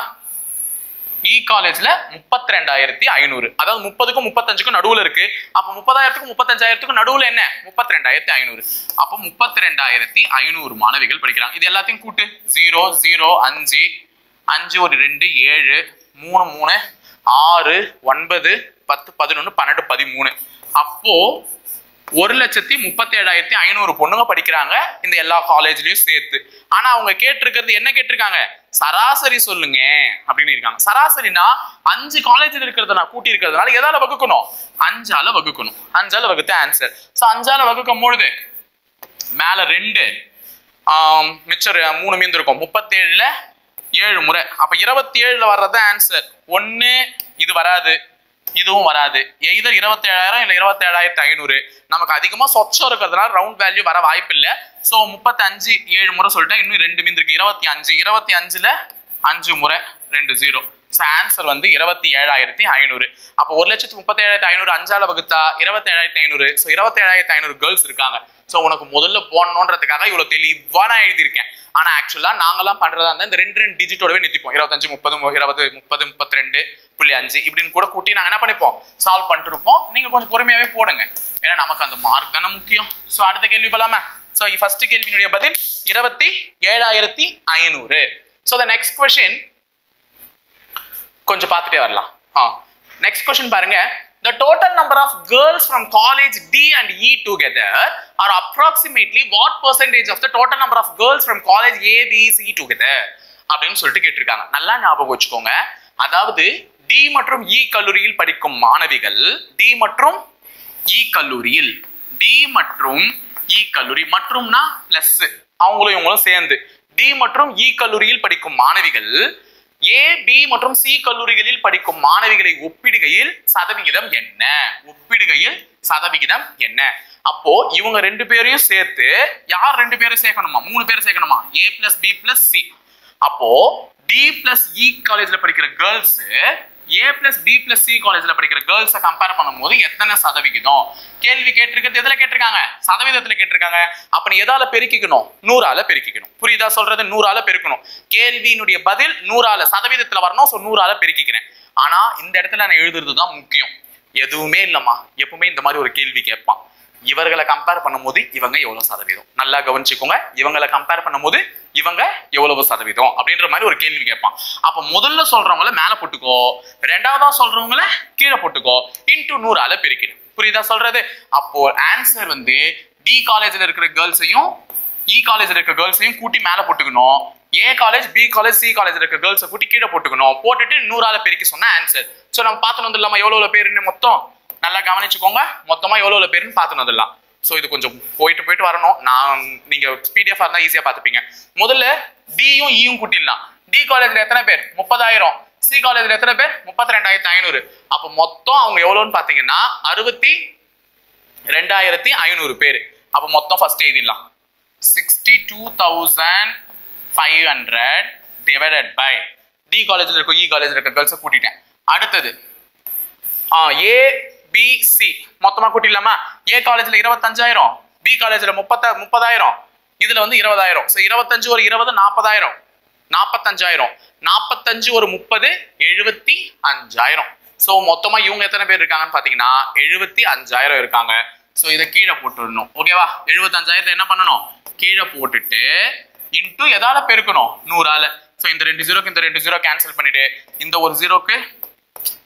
இ காலேஜ்ல முப்பத்தி ரெண்டாயிரத்தி ஐநூறு அதாவது முப்பதுக்கும் முப்பத்தஞ்சுக்கும் நடுவுல இருக்கு அப்ப முப்பதாயிரத்துக்கும் முப்பத்தஞ்சாயிரத்துக்கும் நடுவுல என்ன முப்பத்தி ரெண்டாயிரத்தி ஐநூறு அப்ப முப்பத்தி ரெண்டாயிரத்தி ஐநூறு மாணவிகள் படிக்கிறாங்க இது எல்லாத்தையும் கூட்டு ஜீரோ ஜீரோ அஞ்சு அஞ்சு ஒரு ரெண்டு ஏழு மூணு மூணு ஆறு ஒன்பது பத்து பதினொன்று பன்னெண்டு பதிமூணு அப்போ ஒரு லட்சத்தி முப்பத்தி ஏழாயிரத்தி ஐநூறு பொண்ணுங்க படிக்கிறாங்க இந்த எல்லா காலேஜ்லயும் சேர்த்து ஆனா அவங்க கேட்டிருக்கிறது என்ன கேட்டிருக்காங்க சராசரி சொல்லுங்க அப்படின்னு இருக்காங்க சராசரினா அஞ்சு காலேஜ்ல இருக்கிறத நான் கூட்டி இருக்கிறதுனால எதால வகுக்கணும் அஞ்சால வகுக்கணும் அஞ்சால வகுத்த ஆன்சர் சோ அஞ்சால வகுக்கும் பொழுது மேல ரெண்டு ஆம், மிச்சம் ரெ- மூணு மீந்து இருக்கும் முப்பத்தேழுல ஏழு முறை அப்ப இருபத்தி ஏழுல வர்றது ஆன்சர் ஒண்ணு இது வராது இதுவும் வராது எய்தர் இருபத்தி ஏழாயிரம் இல்ல இருபத்தி ஏழாயிரத்தி ஐநூறு நமக்கு அதிகமா சொச்சம் இருக்கிறதுனால ரவுண்ட் வேல்யூ வர வாய்ப்பு இல்ல சோ முப்பத்தி அஞ்சு ஏழு முறை சொல்லிட்டேன் இன்னும் ரெண்டு மீந்து இருக்கு இருபத்தி அஞ்சு இருபத்தி அஞ்சுல அஞ்சு முறை ரெண்டு ஜீரோ ஸோ ஆன்சர் வந்து இருபத்தி ஏழாயிரத்தி ஐநூறு அப்போ ஒரு லட்சத்து முப்பத்தி ஏழாயிரத்தி ஐநூறு அஞ்சால வகுத்தா இருபத்தி ஏழாயிரத்தி ஐநூறு ஸோ இருபத்தி ஏழாயிரத்தி ஐநூறு கேர்ள்ஸ் இருக்காங்க ஸோ உனக்கு முதல்ல போடணுன்றதுக்காக இவ்வளவு தெளிவா நான் எழுதியிருக்கேன் ஆனா ஆக்சுவலா நாங்கெல்லாம் பண்றதா இருந்தா இந்த ரெண்டு ரெண்டு டிஜிட்டோடவே நிறுத்திப்போம் இருபத்தஞ்சு முப்பது மு- இருபது முப்பது முப்பத்தி ரெண்டு புள்ளி அஞ்சு இப்படின்னு கூட கூட்டி நாங்க என்ன பண்ணிப்போம் சால்வ் பண்ணிட்டு இருப்போம் நீங்க கொஞ்சம் பொறுமையாவே போடுங்க ஏன்னா நமக்கு அந்த மார்க் தானே முக்கியம் ஸோ அடுத்த கேள்வி போலாமா ஸோ ஃபர்ஸ்ட் கேள்வியினுடைய பதில் இருபத்தி ஏழாயிரத்தி ஐநூறு ஸோ த நெக்ஸ்ட் கொஸ்டின் கொஞ்சம் பார்த்துட்டே வரலாம் ஆ நெக்ஸ்ட் கொஸ்டின் பாருங்க the total number of girls from college D and E together are approximately what percentage of the total number of girls from college A B C together அப்படின்னு சொல்லிட்டு கேட்டிருக்காங்க நல்லா ஞாபகம் வச்சுக்கோங்க அதாவது டி மற்றும் இ கல்லூரியில் படிக்கும் மாணவிகள் டி மற்றும் இ கல்லூரியில் டி மற்றும் இ கல்லூரி மற்றும்னா பிளஸ் அவங்களும் இவங்களும் சேர்ந்து டி மற்றும் இ கல்லூரியில் படிக்கும் மாணவிகள் ஏ பி மற்றும் சி கல்லூரிகளில் படிக்கும் மாணவிகளை ஒப்பிடுகையில் சதவிகிதம் என்ன ஒப்பிடுகையில் சதவிகிதம் என்ன அப்போ இவங்க ரெண்டு பேரையும் சேர்த்து யார் ரெண்டு பேரும் சேர்க்கணுமா மூணு பேரும் சேர்க்கணுமா A plus B plus C அப்போ டி பிளஸ் இ காலேஜ்ல படிக்கிற girls A plus B plus C காலேஜ்ல படிக்கிற கேர்ள்ஸை கம்பேர் பண்ணும்போது எத்தனை சதவிகிதம் கேள்வி கேட்டிருக்கிறது எதுல கேட்டிருக்காங்க சதவீதத்துல கேட்டிருக்காங்க அப்ப நீ எதால பெருக்கிக்கணும் நூறால பெருக்கிக்கணும் புரியுதா சொல்றது நூறால பெருக்கணும் கேள்வியினுடைய பதில் நூறால சதவீதத்துல வரணும் ஸோ நூறால பெருக்கிக்கிறேன் ஆனா இந்த இடத்துல நான் எழுதுறது தான் முக்கியம் எதுவுமே இல்லம்மா எப்பவுமே இந்த மாதிரி ஒரு கேள்வி கேட்பான் இவர்களை கம்பேர் பண்ணும்போது இவங்க எவ்வளவு சதவீதம் நல்லா கவனிச்சுக்கோங்க இவங்களை கம்பேர் பண்ணும்போது இவங்க எவ்வளவு சதவீதம் அப்படின்ற மாதிரி ஒரு கேள்வி கேட்பான் அப்ப முதல்ல சொல்றவங்கள மேல போட்டுக்கோ ரெண்டாவதா சொல்றவங்கள கீழே போட்டுக்கோ இன்டூ நூறால பெருக்கிடு புரியுதா சொல்றது அப்போ ஆன்சர் வந்து டி காலேஜ்ல இருக்கிற கேர்ள்ஸையும் இ காலேஜ்ல இருக்க கேர்ள்ஸையும் கூட்டி மேல போட்டுக்கணும் A college B college C காலேஜ்ல இருக்க கேர்ள்ஸை கூட்டி கீழே போட்டுக்கணும் போட்டுட்டு நூறால பெருக்கி சொன்ன ஆன்சர் சோ நம்ம பார்த்து வந்துடலாமா எவ்வளவு பேருன்னு மொத்தம் நல்லா கவனிச்சுக்கோங்க மொத்தமா எவ்வளவு பேருன்னு பார்த்து வந்துடலாம் சோ இது கொஞ்சம் போயிட்டு போயிட்டு வரணும் நான் நீங்க பிடிஎஃப் இருந்தா ஈஸியா பார்த்துப்பீங்க முதல்ல டியும் இயும் கூட்டிடலாம் டி காலேஜ்ல எத்தனை பேர் முப்பதாயிரம் சி காலேஜ்ல எத்தனை பேர் முப்பத்தி ரெண்டாயிரத்தி ஐநூறு அப்ப மொத்தம் அவங்க எவ்வளவுன்னு பாத்தீங்கன்னா அறுபத்தி ரெண்டாயிரத்தி ஐநூறு பேர் அப்ப மொத்தம் ஃபர்ஸ்ட் எழுதிடலாம் sixty two thousand five hundred divided by D காலேஜில் இருக்க இ காலேஜில் இருக்க கேர்ள்ஸை கூட்டிட்டேன் அடுத்தது ஏ பி சி மொத்தமா கூட்டிடலாமா ஏ காலேஜ்ல இருபத்தஞ்சாயிரம் பி காலேஜ்ல முப்பத்த முப்பதாயிரம் இதுல வந்து இருபதாயிரம் ஸோ இருபத்தஞ்சு ஒரு இருபது நாற்பதாயிரம் நாற்பத்தஞ்சாயிரம் நாற்பத்தஞ்சு ஒரு முப்பது எழுபத்தி அஞ்சாயிரம் ஸோ மொத்தமா இவங்க எத்தனை பேர் இருக்காங்கன்னு பாத்தீங்கன்னா எழுபத்தி அஞ்சாயிரம் இருக்காங்க ஸோ இதை கீழே போட்டுடணும் ஓகேவா எழுபத்தஞ்சாயிரத்தை என்ன பண்ணணும் கீழே போட்டுட்டு இன்ட்டு எதால பெருக்கணும் நூறால ஸோ இந்த ரெண்டு ஜீரோக்கு இந்த ரெண்டு ஜீரோ கேன்சல் பண்ணிட்டு இந்த ஒரு ஜீரோக்கு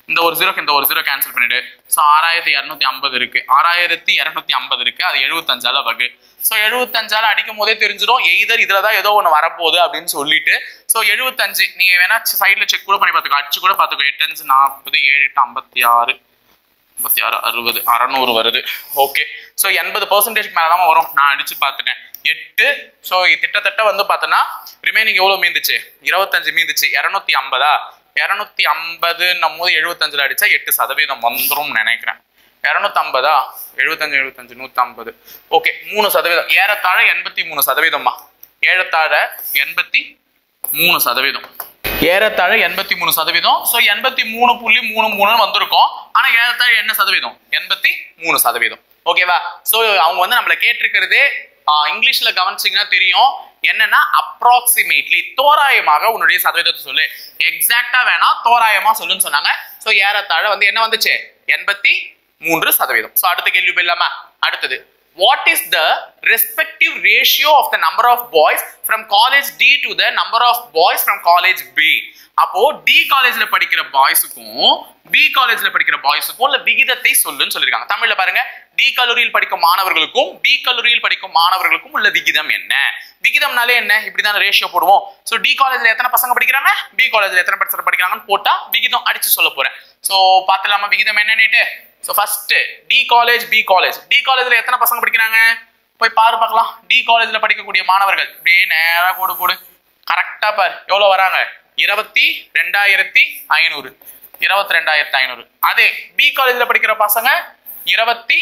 இந்த ஒரு ஜீரோக்கு இந்த ஒரு ஜீரோ கேன்சல் பண்ணிடு ஸோ ஆறாயிரத்தி இரநூத்தி ஐம்பது இருக்கு ஆறாயிரத்தி இரநூத்தி ஐம்பது இருக்கு அது எழுபத்தஞ்சால வகு ஸோ எழுபத்தஞ்சால அடிக்கும் போதே தெரிஞ்சிடும் எய்தர் இதுல தான் ஏதோ ஒன்று வரப்போகுது அப்படின்னு சொல்லிட்டு ஸோ எழுபத்தஞ்சு நீங்க வேணா சைடில் செக் கூட பண்ணி பார்த்துக்கோ அடிச்சு கூட பார்த்துக்கோ எட்டு அஞ்சு நாற்பது ஏழு எட்டு ஐம்பத்தி ஆறு ஐம்பத்தி ஆறு அறுபது அறநூறு வருது ஓகே ஸோ எண்பது பர்சன்டேஜ் மேலே தான் வரும் நான் அடிச்சு பார்த்துட்டேன் எட்டு ஸோ கிட்டத்தட்ட வந்து பார்த்தோன்னா ரிமைனிங் எவ்வளோ மீந்துச்சு இருபத்தஞ்சு மீந்துச்சு இரநூத்தி ஐம்பதா இரநூத்தி ஐம்பதுன்னும் போது எழுபத்தஞ்சில் அடிச்சா எட்டு சதவீதம் வந்துரும்னு நினைக்கிறேன் இரநூத்தி ஐம்பதா எழுபத்தஞ்சு எழுபத்தஞ்சு நூற்றம்பது ஓகே மூணு சதவீதம் ஏறத்தாழ எண்பத்தி மூணு சதவீதம்மா ஏறத்தாழ எண்பத்தி மூணு சதவீதம் ஏறத்தாழ எண்பத்தி மூணு சதவீதம் ஸோ எண்பத்தி மூணு புள்ளி மூணு மூணு வந்திருக்கும் ஆனா ஏறத்தாழ என்ன சதவீதம் எண்பத்தி மூணு சதவீதம் ஓகேவா ஸோ அவங்க வந்து நம்மள கேட்டிருக்கிறதே ஆஹ், இங்கிலீஷ்ல கவனிச்சிங்கன்னா தெரியும் என்னன்னா அப்ராக்சிமேட்லி தோராயமாக உன்னுடைய சதவீதத்தை சொல்லு எக்ஸாக்டா வேணா தோராயமா சொல்லுன்னு சொன்னாங்க ஸோ ஏறத்தாழ வந்து என்ன வந்துச்சு எண்பத்தி மூன்று சதவீதம் ஸோ அடுத்த கேள்வி போயிடலாமா அடுத்தது what is the respective ratio of the number of boys from college D to the number of boys from college B அப்போ டி காலேஜ்ல படிக்கிற பாய்ஸுக்கும் பி காலேஜ்ல படிக்கிற பாய்ஸுக்கும் இல்ல விகிதத்தை சொல்லுன்னு சொல்லியிருக்காங்க தமிழ்ல பாருங்க டி கல்லூரியில் படிக்கும் மாணவர்களுக்கும் பி கல்லூரியில் படிக்கும் மாணவர்களுக்கும் உள்ள விகிதம் என்ன விகிதம்னாலே என்ன இப்படிதான் ரேஷியோ போடுவோம் ஸோ டி காலேஜ்ல எத்தனை பசங்க படிக்கிறாங்க பி காலேஜ்ல எத்தனை பசங்க படிக்கிறாங்கன்னு போட்டா விகிதம் அடிச்சு சொல்ல போறேன் ஸோ பார்த்துலாமா விகிதம் என்னன்னுட்டு so first D college B college D காலேஜ்ல எத்தனை பசங்க படிக்கிறாங்க போய் பாரு பார்க்கலாம் டி காலேஜ்ல படிக்கக்கூடிய மாணவர்கள் இப்படியே நேரா கோடு போடு கரெக்டா பாரு எவ்வளவு வராங்க இருபத்தி ரெண்டாயிரத்தி ஐநூறு இருபத்தி ரெண்டாயிரத்தி ஐநூறு அதே பி காலேஜ்ல படிக்கிற பசங்க இருபத்தி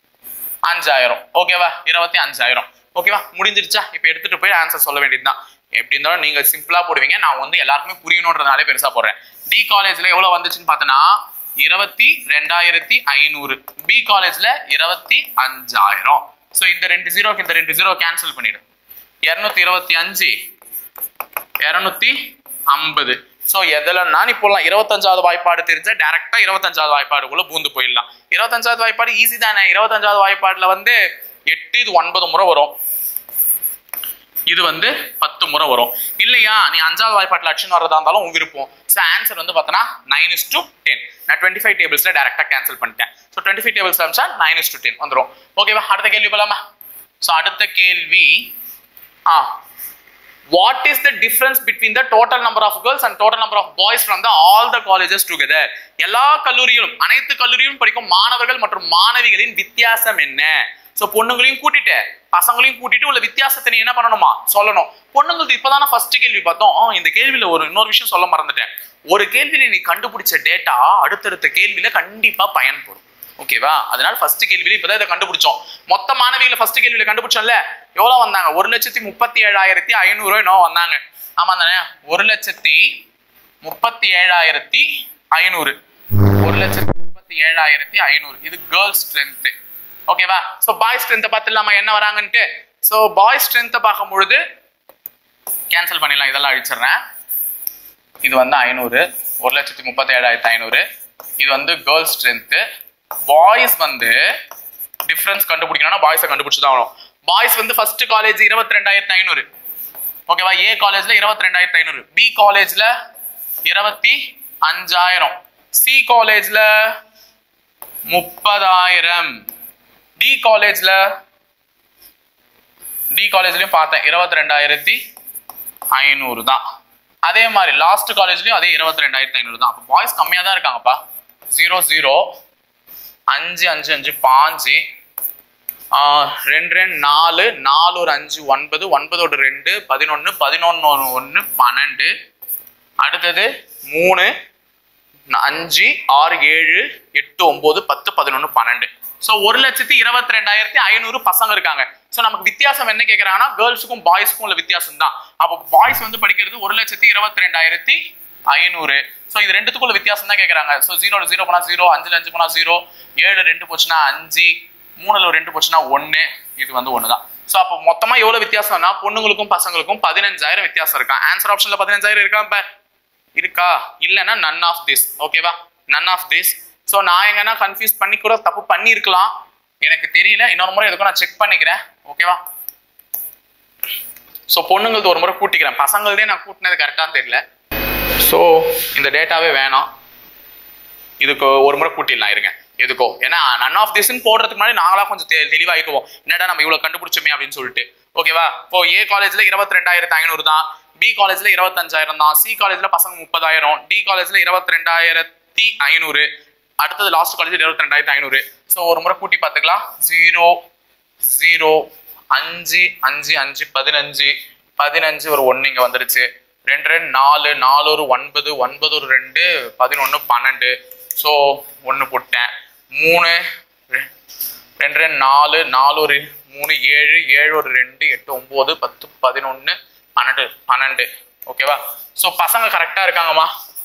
அஞ்சாயிரம் ஓகேவா இருபத்தி அஞ்சாயிரம் ஓகேவா முடிஞ்சிருச்சா இப்போ எடுத்துட்டு போய் ஆன்சர் சொல்ல வேண்டியதுதான் எப்படி இருந்தாலும் நீங்க சிம்பிளா போடுவீங்க நான் வந்து எல்லாருக்குமே புரியணுன்றதுனாலே பெருசா போடுறேன் டி காலேஜ்ல எவ்வளவு வந்துச்சுன்னு பார்த்தோன்னா இருபத்தி ரெண்டாயிரத்தி ஐநூறு பி காலேஜ்ல இருபத்தி அஞ்சாயிரம் ஸோ இந்த ரெண்டு ஜீரோக்கு இந்த ரெண்டு ஜீரோ கேன்சல் பண்ணிடு இரநூத்தி இருபத்தி அஞ்சு இரநூத்தி ஐம்பது ஸோ எதுலன்னா நீ போடலாம் இருபத்தஞ்சாவது வாய்ப்பாடு தெரிஞ்சா டேரக்டா இருபத்தஞ்சாவது வாய்ப்பாடுக்குள்ள பூந்து போயிடலாம் இருபத்தஞ்சாவது வாய்ப்பாடு ஈஸி தானே இருபத்தஞ்சாவது வாய்ப்பாடுல வந்து எட்டு இது ஒன்பது முறை வரும் இது வந்து பத்து முறை வரும் இல்லையா நீ அஞ்சாவது வாய்ப்பாட்டில் அக்ஷன் வரதா இருந்தாலும் உங்க விருப்பம் ஸோ ஆன்சர் வந்து பார்த்தோன்னா நைன் இஸ் டு டென் நான் டுவெண்ட்டி ஃபைவ் டேபிள்ஸ்ல டேரக்டாக கேன்சல் பண்ணிட்டேன் ஸோ டுவெண்ட்டி ஃபைவ் டேபிள்ஸ் அமிச்சா நைன் இஸ் டு டென் வந்துடும் ஓகேவா அடுத்த கேள்வி போலாமா ஸோ அடுத்த கேள்வி ஆ what is the difference between the total number of girls and total number of boys from the all the colleges together எல்லா கல்லூரியிலும் அனைத்து கல்லூரியிலும் படிக்கும் மாணவர்கள் மற்றும் மாணவிகளின் வித்தியாசம் என்ன சோ பொண்ணுங்களையும் கூட்டிட்டு பசங்களையும் கூட்டிட்டு உள்ள வித்தியாசத்தை நீ என்ன பண்ணணுமா சொல்லணும் பொண்ணுங்களுக்கு இப்பதானே ஃபர்ஸ்ட் கேள்வி பார்த்தோம் ஆ, இந்த கேள்வியில ஒரு இன்னொரு விஷயம் சொல்ல மறந்துட்டேன் ஒரு கேள்வியில நீ கண்டுபிடிச்ச டேட்டா அடுத்தடுத்த கேள்வியில கண்டிப்பா பயன்படும் ஓகேவா அதனால ஃபர்ஸ்ட் கேள்வியில இப்பதான் இதை கண்டுபிடிச்சோம் மொத்த மாணவிகளை ஃபர்ஸ்ட் கேள்வியில கண்டுபிடிச்சோம்ல எவ்வளவு வந்தாங்க ஒரு லட்சத்தி முப்பத்தி ஏழாயிரத்தி ஐநூறு என்னவோ வந்தாங்க ஆமா தானே ஒரு லட்சத்தி முப்பத்தி ஏழாயிரத்தி ஐநூறு ஒரு லட்சத்தி முப்பத்தி ஏழாயிரத்தி ஐநூறு இது கேர்ள்ஸ் ஸ்ட்ரென்த் ஓகேவா ஸோ பாய் ஸ்ட்ரென்த்தை பார்த்துலாமா என்ன வராங்கன்ட்டு ஸோ பாய் ஸ்ட்ரென்த்தை பார்க்கும் பொழுது கேன்சல் பண்ணிடலாம் இதெல்லாம் அழிச்சிடுறேன் இது வந்து ஐநூறு ஒரு லட்சத்தி முப்பத்தி ஏழாயிரத்தி ஐநூறு இது வந்து கேர்ள்ஸ் ஸ்ட்ரென்த்து பாய்ஸ் வந்து டிஃப்ரென்ஸ் கண்டுபிடிக்கணும்னா பாய்ஸை கண்டுபிடிச்சு தான் ஆகணும் பாய்ஸ் வந்து ஃபர்ஸ்ட் காலேஜ் இருபத்தி ரெண்டாயிரத்தி ஐநூறு ஓகேவா ஏ காலேஜ்ல இருபத்தி ரெண்டாயிரத்தி ஐநூறு பி காலேஜ்ல இருபத்தி அஞ்சாயிரம் சி காலேஜ்ல முப்பதாயிரம் டி காலேஜ்ல டி காலேஜ்லயும் பார்த்தேன் இருபத்தி ரெண்டாயிரத்தி ஐநூறு தான் அதே மாதிரி லாஸ்ட் காலேஜ்லயும் அதே இருபத்தி ரெண்டாயிரத்தி ஐநூறு தான் அப்போ பாய்ஸ் கம்மியாக தான் இருக்காங்கப்பா ஜீரோ ஜீரோ அஞ்சு அஞ்சு அஞ்சு பாஞ்சு ஆஹ், ரெண்டு ரெண்டு நாலு நாலு ஒரு அஞ்சு ஒன்பது ஒன்பதோட ரெண்டு பதினொன்று பதினொன்று ஒன்று பன்னெண்டு அடுத்தது மூணு ந- அஞ்சு ஆறு ஏழு எட்டு ஒன்பது பத்து பதினொன்று பன்னெண்டு ஸோ ஒரு லட்சத்தி இருபத்தி ரெண்டாயிரத்தி ஐநூறு பசங்க இருக்காங்க ஸோ நமக்கு வித்தியாசம் என்ன கேட்குறாங்கன்னா கேர்ள்ஸுக்கும் பாய்ஸ்க்கும் உள்ள வித்தியாசம் தான் அப்போ பாய்ஸ் வந்து படிக்கிறது ஒரு லட்சத்தி இருபத்தி ரெண்டாயிரத்தி ஐநூறு ஸோ இது ரெண்டுத்துக்குள்ள வித்தியாசம் தான் கேட்குறாங்க ஸோ ஜீரோல ஜீரோ போனா ஜீரோ அஞ்சுல அஞ்சு போனா ஜீரோ ஏழு ரெண்டு போச்சுன்னா அஞ்சு மூணுல ஒரு ரெண்டு போச்சுன்னா ஒன்று இது வந்து ஒன்று தான் ஸோ அப்போ மொத்தமா எவ்வளவு வித்தியாசம்னா பொண்ணுங்களுக்கும் பசங்களுக்கும் பதினஞ்சாயிரம் வித்தியாசம் இருக்கா ஆன்சர் ஆப்ஷன்ல பதினஞ்சாயிரம் இருக்கா பார் இருக்கா இல்லைன்னா நன் ஆஃப் திஸ் ஓகேவா நன் ஆஃப் திஸ் ஸோ நான் எங்கன்னா கன்ஃபியூஸ் பண்ணி கூட தப்பு பண்ணியிருக்கலாம் எனக்கு தெரியல இன்னொரு முறை எதுக்கும் நான் செக் பண்ணிக்கிறேன் ஓகேவா ஸோ பொண்ணுங்களது ஒரு முறை கூட்டிக்கிறேன் பசங்களதே நான் கூட்டினது கரெக்டான்னு தெரியல ஸோ இந்த டேட்டாவே வேணாம் இதுக்கு ஒரு முறை கூட்டிடலாம் இருங்க எதுக்கோ ஏன்னா நன் ஆஃப் திஸ்ன்னு போடுறதுக்கு முன்னாடி நாங்களா கொஞ்சம் தெ- தெளிவாயிக்குவோம் என்னடா நம்ம இவ்வளவு கண்டுபிடிச்சோமே அப்படின்னு சொல்லிட்டு ஓகேவா இப்போ ஏ காலேஜ்ல இருபத்தி ரெண்டாயிரத்தி ஐநூறு தான் பி காலேஜ்ல இருபத்தஞ்சாயிரம் தான் சி காலேஜ்ல பசங்க முப்பதாயிரம் டி காலேஜ்ல இருபத்தி ரெண்டாயிரத்தி ஐநூறு அடுத்தது லாஸ்ட் காலேஜ் இருபத்தி ரெண்டாயிரத்தி ஐநூறு ஸோ ஒரு முறை கூட்டி பார்த்துக்கலாம் ஜீரோ ஜீரோ அஞ்சு அஞ்சு அஞ்சு பதினஞ்சு பதினஞ்சு ஒரு ஒன்று இங்கே வந்துருச்சு ரெண்டு ரெண்டு நாலு நாலு ஒரு ஒன்பது ஒன்பது ஒரு ரெண்டு பதினொன்று பன்னெண்டு ஸோ ஒன்று போட்டேன் மூணு ரெ- ரெண்டு ரெண்டு நாலு நாலு ஒரு மூணு ஏழு ஏழு ஒரு ரெண்டு எட்டு ஒம்பது பத்து பதினொன்று பன்னெண்டு பன்னெண்டு ஓகேவா ஸோ பசங்க கரெக்டாக இருக்காங்கம்மா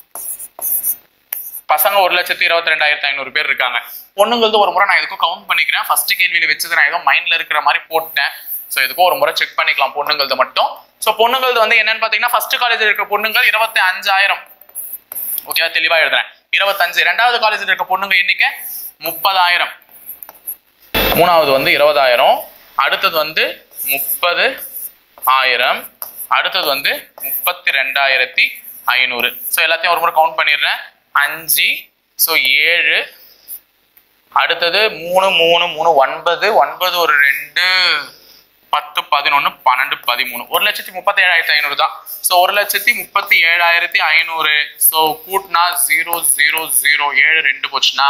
பசங்க ஒரு லட்சத்தி இருபத்தி ரெண்டாயிரத்தி ஐநூறு பேர் இருக்காங்க பொண்ணுங்களது ஒரு முறை நான் எதுக்கும் கவுண்ட் பண்ணிக்கிறேன் ஃபர்ஸ்ட் கேள்வியில வச்சது நான் ஏதோ மைண்ட்ல இருக்கிற மாதிரி போட்டேன் ஸோ எதுக்கும் ஒரு முறை செக் பண்ணிக்கலாம் பொண்ணுங்களது மட்டும் ஸோ பொண்ணுங்களது வந்து என்னன்னு பார்த்தீங்கன்னா ஃபர்ஸ்ட் காலேஜில் இருக்க பொண்ணுங்கள் இருபத்தி அஞ்சாயிரம் ஓகேவா தெளிவா எழுதுறேன் இருபத்தஞ்சு ரெண்டாவது காலேஜில் இருக்க பொண்ணுங்க எண்ணிக்கை முப்பதாயிரம் மூணாவது வந்து இருபதாயிரம் அடுத்தது வந்து முப்பது ஆயிரம் அடுத்தது வந்து முப்பத்தி ரெண்டாயிரத்தி ஐநூறு ஸோ எல்லாத்தையும் ஒரு முறை கவுண்ட் பண்ணிடுறேன் அஞ்சு ஸோ ஏழு அடுத்தது மூணு மூணு மூணு ஒன்பது ஒன்பது ஒரு ரெண்டு பத்து பதினொன்று பன்னெண்டு பதிமூணு ஒரு லட்சத்தி முப்பத்தி ஏழாயிரத்தி ஐநூறு தான் ஸோ ஒரு லட்சத்தி முப்பத்தி ஏழாயிரத்தி ஐநூறு ஸோ கூட்டினா ஜீரோ ஜீரோ ஜீரோ ஏழு ரெண்டு போச்சுன்னா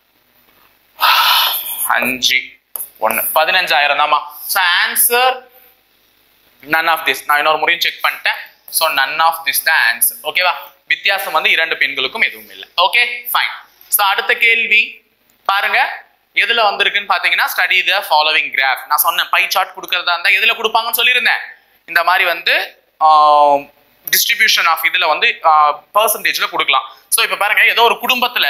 அஞ்சு ஒன்று பதினஞ்சாயிரம் தாம்மா so answer none of this நான் இன்னொரு முறையும் செக் பண்ணிட்டேன் ஸோ நன் ஆஃப் திஸ் தான் ஆன்சர் ஓகேவா வித்தியாசம் வந்து இரண்டு பெண்களுக்கும் எதுவும் இல்லை ஓகே ஃபைன் ஸோ அடுத்த கேள்வி பாருங்க எதுல வந்திருக்குன்னு பாத்தீங்கன்னா ஸ்டடி த ஃபாலோவிங் கிராஃப் நான் சொன்னேன் பை சார்ட் கொடுக்கறதா இருந்தா எதுல கொடுப்பாங்கன்னு சொல்லியிருந்தேன் இந்த மாதிரி வந்து டிஸ்ட்ரிபியூஷன் ஆஃப் இதுல வந்து பர்சன்டேஜ்ல கொடுக்கலாம் ஸோ இப்போ பாருங்க ஏதோ ஒரு குடும்பத்துல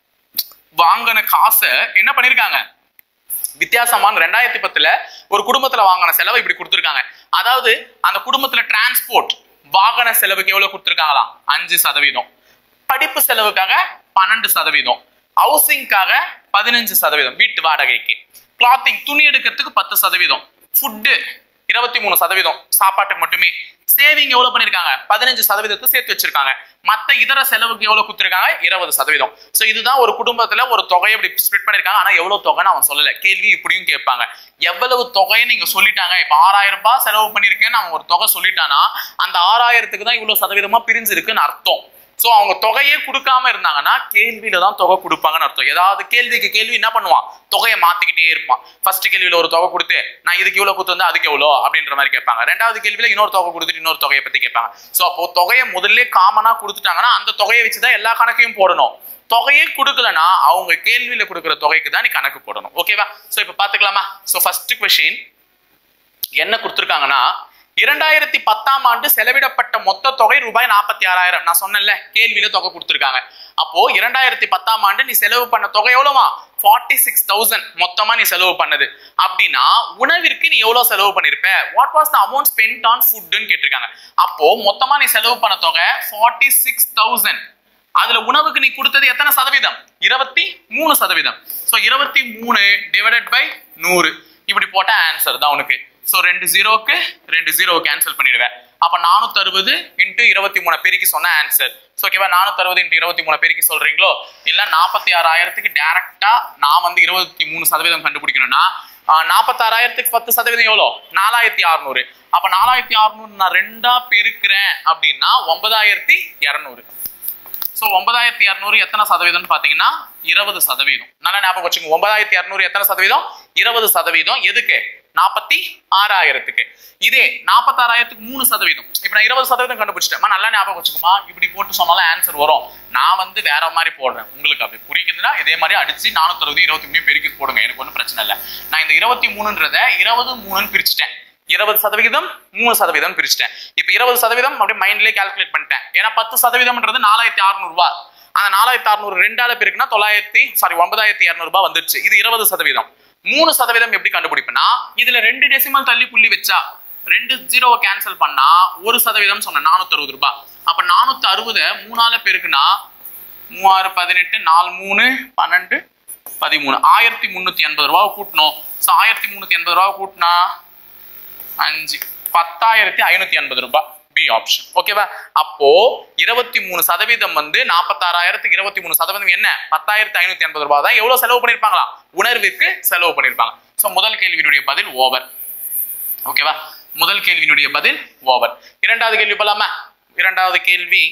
வாங்கின காசை என்ன பண்ணிருக்காங்க வித்தியாசமான ரெண்டாயிரத்தி பத்துல ஒரு குடும்பத்துல வாங்கின செலவை இப்படி கொடுத்துருக்காங்க அதாவது அந்த குடும்பத்துல டிரான்ஸ்போர்ட் வாகன செலவுக்கு எவ்வளவு கொடுத்துருக்காங்களாம் அஞ்சு சதவீதம் படிப்பு செலவுக்காக பன்னெண்டு சதவீதம் ஹவுசிங்காக பதினஞ்சு சதவீதம் வீட்டு வாடகைக்கு கிளாத்திங் துணி எடுக்கிறதுக்கு பத்து சதவீதம் ஃபுட்டு இருபத்தி மூணு சதவீதம் சாப்பாட்டுக்கு மட்டுமே சேவிங் எவ்வளவு பண்ணிருக்காங்க பதினஞ்சு சதவீதத்தை சேர்த்து வச்சிருக்காங்க மத்த இதர செலவுக்கு எவ்வளவு கொடுத்துருக்காங்க இருபது சதவீதம் சோ இதுதான் ஒரு குடும்பத்துல ஒரு தொகையை இப்படி ஸ்ப்ளிட் பண்ணிருக்காங்க ஆனா எவ்வளவு தொகைன்னு அவன் சொல்லல கேள்வி இப்படியும் கேட்பாங்க எவ்வளவு தொகைன்னு நீங்க சொல்லிட்டாங்க இப்ப ஆறாயிரம் ரூபாய் செலவு பண்ணிருக்கேன்னு அவன் ஒரு தொகை சொல்லிட்டானா அந்த ஆறாயிரத்துக்கு தான் இவ்வளவு சதவீதமா பிரிஞ்சிருக்குன்னு அர்த்தம் சோ அவங்க தொகையே கொடுக்காம இருந்தாங்கன்னா கேள்வியில தான் தொகை கொடுப்பாங்கன்னு அர்த்தம் ஏதாவது கேள்விக்கு கேள்வி என்ன பண்ணுவான் தொகையை மாத்திக்கிட்டே இருப்பான் ஃபர்ஸ்ட் கேள்வியில ஒரு தொகை கொடுத்து நான் இதுக்கு இவ்வளவு கொடுத்து வந்தா அதுக்கு எவ்வளோ அப்படின்ற மாதிரி கேட்பாங்க ரெண்டாவது கேள்வியில இன்னொரு தொகை கொடுத்துட்டு இன்னொரு தொகையை பத்தி கேட்பாங்க சோ அப்போ தொகையை முதல்ல காமனா கொடுத்துட்டாங்கன்னா அந்த தொகையை வச்சுதான் எல்லா கணக்கையும் போடணும் தொகையே கொடுக்கலனா அவங்க கேள்வியில கொடுக்குற தொகைக்கு தான் நீ கணக்கு போடணும் ஓகேவா சோ இப்ப பாத்துக்கலாமா சோ ஃபர்ஸ்ட் கொஸ்டின் என்ன கொடுத்துருக்காங்கன்னா இரண்டாயிரத்தி பத்தாம் ஆண்டு செலவிடப்பட்ட மொத்த தொகை ரூபாய் நாற்பத்தி ஆறாயிரம் நான் சொன்னேன்ல கேள்வியில தொகை கொடுத்துருக்காங்க அப்போ இரண்டாயிரத்தி பத்தாம் ஆண்டு நீ செலவு பண்ண தொகை எவ்வளவுமா ஃபார்ட்டி சிக்ஸ் தௌசண்ட் மொத்தமா நீ செலவு பண்ணது அப்படின்னா உணவிற்கு நீ எவ்வளவு செலவு பண்ணிருப்ப what was the amount spend on ஃபுட்னு கேட்டிருக்காங்க அப்போ மொத்தமா நீ செலவு பண்ண தொகை ஃபார்ட்டி சிக்ஸ் தௌசண்ட் அதுல உணவுக்கு நீ கொடுத்தது எத்தனை சதவீதம் இருபத்தி மூணு சதவீதம் சோ இருபத்தி மூணு டிவைடட் பை நூறு இப்படி போட்ட ஆன்சர் தான் உனக்கு சோ ரெண்டு ஜீரோக்கு ரெண்டு ஜீரோ கேன்சல் பண்ணிடுவேன் அப்ப நானூத்தி அறுபது இன்ட்டு இருபத்தி மூணு பெருக்கி சொன்ன ஆன்சர் ஸோ ஓகேவா நானூத்தி அறுபது இன்ட்டு இருபத்தி மூணு பெருக்கி சொல்றீங்களோ இல்ல நாற்பத்தி ஆறாயிரத்துக்கு டேரக்டா நான் வந்து இருபத்தி மூணு சதவீதம் கண்டுபிடிக்கணும்னா நாற்பத்தாறாயிரத்துக்கு பத்து சதவீதம் எவ்வளோ நாலாயிரத்தி அறுநூறு அப்ப நாலாயிரத்தி அறுநூறு நான் ரெண்டா பெருக்கிறேன் அப்படின்னா ஒன்பதாயிரத்தி இரநூறு ஸோ ஒன்பதாயிரத்தி இரநூறு எத்தனை சதவீதம்னு பார்த்தீங்கன்னா இருபது சதவீதம் நல்லா ஞாபகம் வச்சுக்கோங்க ஒன்பதாயிரத்தி இரநூறு எத்தனை சதவீதம் இருபது சதவீதம் எதுக்கு நாற்பத்தி ஆறாயிரத்துக்கு இதே நாற்பத்தாறாயிரத்துக்கு மூணு சதவீதம் இப்போ நான் இருபது சதவீதம் கண்டுபிடிச்சிட்டேன் நல்லா ஞாபகம் வச்சுக்கோமா இப்படி போட்டு சொன்னாலும் ஆன்சர் வரும் நான் வந்து வேற மாதிரி போடுறேன் உங்களுக்கு அப்படி புரியுதுன்னா இதே மாதிரி அடிச்சு நானூத்தி அறுபது இருபத்தி மூணு பெருக்கி போடுங்க எனக்கு ஒன்றும் பிரச்சனை இல்லை நான் இந்த இருபத்தி மூணுன்றத இருபது மூணுன்னு பிரிச்சுட்டேன் இருபது சதவிகிதம் மூணு சதவீதம் பிரிச்சிட்டேன் இப்போ இருபது சதவீதம் அப்படியே மைண்ட்லயே கால்குலேட் பண்ணிட்டேன் ஏன்னா பத்து சதவீதம்ன்றது நாலாயிரத்தி அறுநூறு ரூபாய் அந்த நாலாயிரத்தி அறுநூறு ரெண்டால பேருக்குன்னா தொள்ளாயிரத்தி சாரி ஒன்பதாயிரத்தி இரநூறு ரூபாய் வந்துருச்சு இது இருபது சதவீதம் மூணு சதவீதம் எப்படி கண்டுபிடிப்பேன்னா இதுல ரெண்டு டெசிமல் தள்ளி புள்ளி வச்சா ரெண்டு ஜீரோவை கேன்சல் பண்ணா ஒரு சதவீதம் சொன்னேன் நானூத்தி அறுபது ரூபாய் அப்ப நானூத்தி அறுபதை மூணால பேருக்குன்னா மூவாயிரம் பதினெட்டு நாலு மூணு பன்னெண்டு பதிமூணு ஆயிரத்தி முந்நூத்தி எண்பது ரூபாய் கூட்டணும் ஸோ ஆயிரத்தி முந்நூத்தி எண்பது ரூபாய் கூட்டினா அஞ்சு பத்தாயிரத்தி ஐநூத்தி எண்பது ரூபாய் பி ஆப்ஷன் ஓகேவா அப்போ இருபத்தி மூணு சதவீதம் வந்து நாற்பத்தாறாயிரத்துக்கு இருபத்தி மூணு சதவீதம் என்ன பத்தாயிரத்தி ஐநூத்தி எண்பது ரூபாய் தான் எவ்வளவு செலவு பண்ணிருப்பாங்களா உணர்விற்கு செலவு பண்ணிருப்பாங்க சோ முதல் கேள்வியினுடைய பதில் ஓவர் ஓகேவா முதல் கேள்வியினுடைய பதில் ஓவர் இரண்டாவது கேள்வி போலாமா இரண்டாவது கேள்வி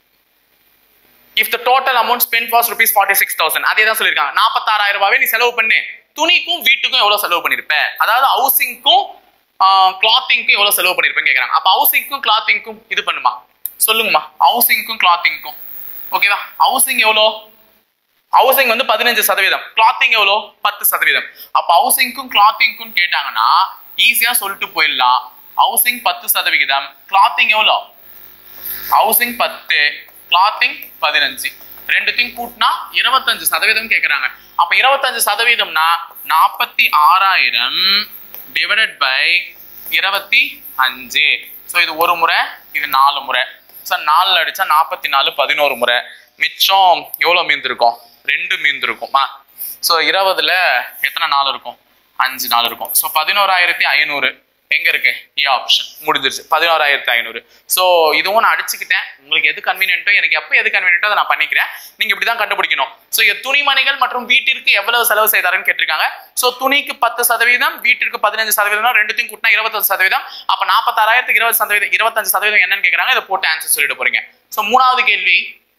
if the total amount spend was rupees forty six thousand அதே தான் சொல்லியிருக்காங்க நாற்பத்தாறாயிரம் ரூபாவே நீ செலவு பண்ணு துணிக்கும் வீட்டுக்கும் எவ்வளவு செலவு பண்ணிருப்ப அதாவது ஹவுசிங்க்கும் கிளாத்திங்க்கும் எவ்வளவு செலவு பண்ணிருப்பேன்னு கேக்குறாங்க அப்ப ஹவுசிங்க்கும் கிளாத்திங்க்கும் இது பண்ணுமா சொல்லுங்கம்மா ஹவுசிங்க்கும் கிளாத்திங்க்கும் ஓகேவா ஹவுசிங் எவ்வளோ ஹவுசிங் வந்து பதினஞ்சு சதவீதம் கிளாத்திங் எவ்வளோ பத்து சதவீதம் அப்ப ஹவுசிங்க்கும் கிளாத்திங்க்கும் கேட்டாங்கன்னா ஈஸியா சொல்லிட்டு போயிடலாம் ஹவுசிங் பத்து சதவிகிதம் கிளாத்திங் எவ்வளோ ஹவுசிங் பத்து கிளாத்திங் பதினஞ்சு ரெண்டுத்தையும் கூட்டினா இருபத்தஞ்சு சதவீதம் கேட்குறாங்க அப்ப இருபத்தஞ்சு சதவீதம்னா நாற்பத்தி ஆறாயிரம் டிவைடட் பை இருபத்தி அஞ்சு ஸோ இது ஒரு முறை இது நாலு முறை ஸோ நாலில் அடிச்சா நாற்பத்தி நாலு பதினோரு முறை மிச்சம் எவ்வளோ மீந்திருக்கும் ரெண்டு மீந்திருக்குமா ஸோ இருபதுல எத்தனை நாள் இருக்கும் அஞ்சு நாள் இருக்கும் ஸோ பதினோராயிரத்தி ஐநூறு எங்க இருக்கு ஏ ஆப்ஷன் முடிஞ்சிருச்சு பதினோராயிரத்தி ஐநூறு ஸோ இதுவும் நான் அடிச்சுக்கிட்டேன் உங்களுக்கு எது கன்வீனியன்ட்டோ எனக்கு எப்போ எது கன்வீனியன்ட்டோ அதை நான் பண்ணிக்கிறேன் நீங்க இப்படி தான் கண்டுபிடிக்கணும் ஸோ துணிமணிகள் மற்றும் வீட்டிற்கு எவ்வளவு செலவு செய்தாருன்னு கேட்டிருக்காங்க ஸோ துணிக்கு பத்து சதவீதம் வீட்டிற்கு பதினஞ்சு சதவீதம் ரெண்டுத்தையும் கூட்டினா இருபத்தஞ்சு சதவீதம் அப்போ நாற்பத்தாறாயிரத்துக்கு இருபது சதவீதம் இருபத்தஞ்சு சதவீதம் என்னன்னு கேட்குறாங்க இதை போட்டு ஆன்சர் சொல்லிட்டு போறீங்க ஸோ மூணாவது கேள்வி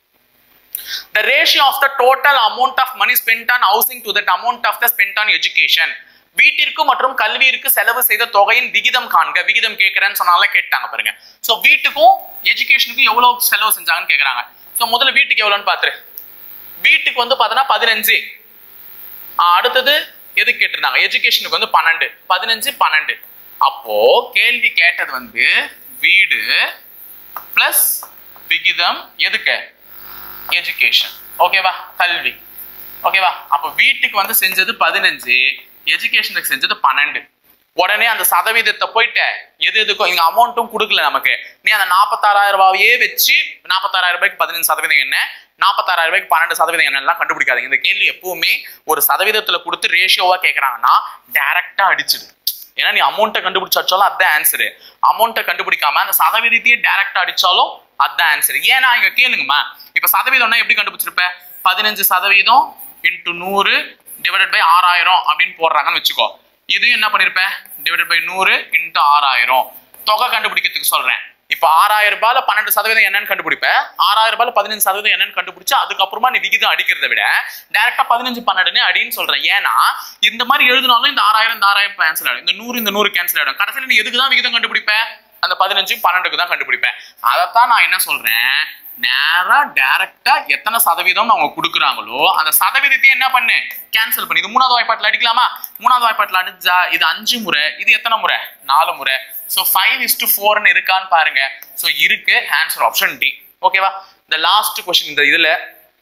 the ratio of the total amount of money spent on housing to that amount of the spent on education வீட்டிற்கு மற்றும் கல்வியிற்கு செலவு செய்த தொகையின் விகிதம் காண்க விகிதம் கேட்கிறேன்னு சொன்னால கேட்டாங்க பாருங்க சோ வீட்டுக்கும் எஜுகேஷனுக்கும் எவ்வளவு செலவு செஞ்சாங்கன்னு கேக்குறாங்க சோ முதல்ல வீட்டுக்கு எவ்வளவுன்னு பாத்துரு வீட்டுக்கு வந்து பார்த்தோன்னா பதினஞ்சு ஆஹ் அடுத்தது எது கேட்டிருந்தாங்க எஜுகேஷனுக்கு வந்து பன்னெண்டு பதினஞ்சு பன்னெண்டு அப்போ கேள்வி கேட்டது வந்து வீடு பிளஸ் விகிதம் எதுக்கு எஜுகேஷன் ஓகேவா கல்வி ஓகேவா அப்ப வீட்டுக்கு வந்து செஞ்சது பதினஞ்சு எஜுகேஷனுக்கு செஞ்சது பன்னெண்டு உடனே அந்த சதவீதத்தை போயிட்ட எது எதுக்கும் இங்க அமௌண்ட்டும் கொடுக்கல நமக்கு நீ அந்த நாற்பத்தாறாயிரம் ரூபாயே வச்சு நாற்பத்தாறாயிரம் ரூபாய்க்கு பதினஞ்சு சதவீதம் என்ன நாற்பத்தாறாயிரம் ரூபாய்க்கு பன்னெண்டு சதவீதம் என்னெல்லாம் கண்டுபிடிக்காதீங்க இந்த கேள்வி எப்பவுமே ஒரு சதவீதத்துல கொடுத்து ரேஷியோவா கேட்கறாங்கன்னா டைரக்டா அடிச்சிடு ஏன்னா நீ அமௌண்ட்டை கண்டுபிடிச்சாலும் அதான் ஆன்சரு அமௌண்ட்டை கண்டுபிடிக்காம அந்த சதவீதத்தையே டைரக்டா அடிச்சாலும் அதான் ஆன்சர் ஏன்னா இங்க கேளுங்கம்மா இப்ப சதவீதம்னா எப்படி கண்டுபிடிச்சிருப்ப பதினஞ்சு சதவீதம் இன்ட்டு நூறு டிவைடட் பை ஆறாயிரம் அப்படின்னு போடுறாங்கன்னு வச்சுக்கோ இது என்ன பண்ணிருப்ப டிவைடட் பை நூறு இன்ட்டு ஆறாயிரம் தொகை கண்டுபிடிக்கிறதுக்கு சொல்றேன் இப்போ ஆறாயிரம் ரூபாயில பன்னெண்டு சதவீதம் என்னன்னு கண்டுபிடிப்ப ஆறாயிரம் ரூபாயில பதினஞ்சு சதவீதம் என்னன்னு கண்டுபிடிச்சு அதுக்கப்புறமா நீ விகிதம் அடிக்கிறத விட டைரக்டா பதினஞ்சு பன்னெண்டுன்னு அடின்னு சொல்றேன் ஏன்னா இந்த மாதிரி எழுதினாலும் இந்த ஆறாயிரம் இந்த ஆறாயிரம் கேன்சல் ஆயிடும் இந்த நூறு இந்த நூறு கேன்சல் ஆயிடும் கடைசியில் நீ எதுக்கு தான் விகிதம் கண்டுபிடிப்ப அந்த பதினஞ்சு பன்னெண்டுக்கு தான் கண்டுபிடிப்பேன் அதைத்தான் நான் என்ன சொல்றேன் நேரா டைரக்டா எத்தனை சதவீதம் அவங்க கொடுக்குறாங்களோ அந்த சதவீதத்தையும் என்ன பண்ணு கேன்சல் பண்ணி இது மூணாவது வாய்ப்பாட்டில் அடிக்கலாமா மூணாவது வாய்ப்பாட்டில் அடிச்சா இது அஞ்சு முறை இது எத்தனை முறை நாலு முறை ஸோ ஃபைவ் இஸ் டு ஃபோர்னு இருக்கான்னு பாருங்க ஸோ இருக்கு ஆன்சர் ஆப்ஷன் டி ஓகேவா இந்த லாஸ்ட் கொஸ்டின் இந்த இதுல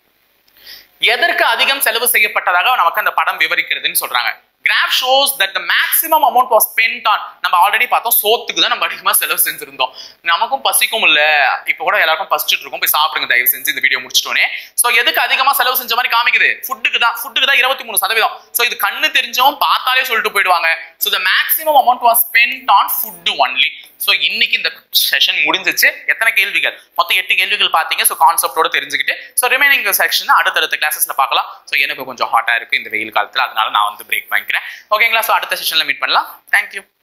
எதற்கு அதிகம் செலவு செய்யப்பட்டதாக நமக்கு அந்த படம் விவரிக்கிறதுன்னு சொல்றாங்க graph shows that the maximum amount was spend on நம்ம ஆல்ரெடி பார்த்தோம் சோத்துக்கு தான் நம்ம அதிகமாக செலவு செஞ்சிருந்தோம் நமக்கும் பசிக்கும் இல்ல இப்போ கூட எல்லாருக்கும் பசிச்சுட்டு இருக்கும் போய் சாப்பிடுங்க தயவு செஞ்சு இந்த வீடியோ முடிச்சிட்டோனே ஸோ எதுக்கு அதிகமாக செலவு செஞ்ச மாதிரி காமிக்குது ஃபுட்டுக்கு தான் ஃபுட்டுக்கு தான் இருபத்தி மூணு சதவீதம் ஸோ இது கண்ணு தெரிஞ்சவன் பார்த்தாலே சொல்லிட்டு போயிடுவாங்க so the maximum amount was spend on food only so இன்னைக்கு இந்த செஷன் முடிஞ்சிச்சு எத்தனை கேள்விகள் மொத்தம் எட்டு கேள்விகள் பார்த்தீங்க ஸோ கான்செப்டோட தெரிஞ்சுக்கிட்டு ஸோ ரிமைனிங் செக்ஷன் அடுத்தடுத்த கிளாஸஸ்ல பார்க்கலாம் ஸோ எனக்கு கொஞ்சம் ஹாட்டா இருக்கு இந்த வெயில் காலத்தில் அதனால நான் வந்து பிரேக் வாங்கிக்கிறேன் ஓகேங்களா ஸோ அடுத்த செஷன்ல மீட் பண்ணலாம் தேங்க்யூ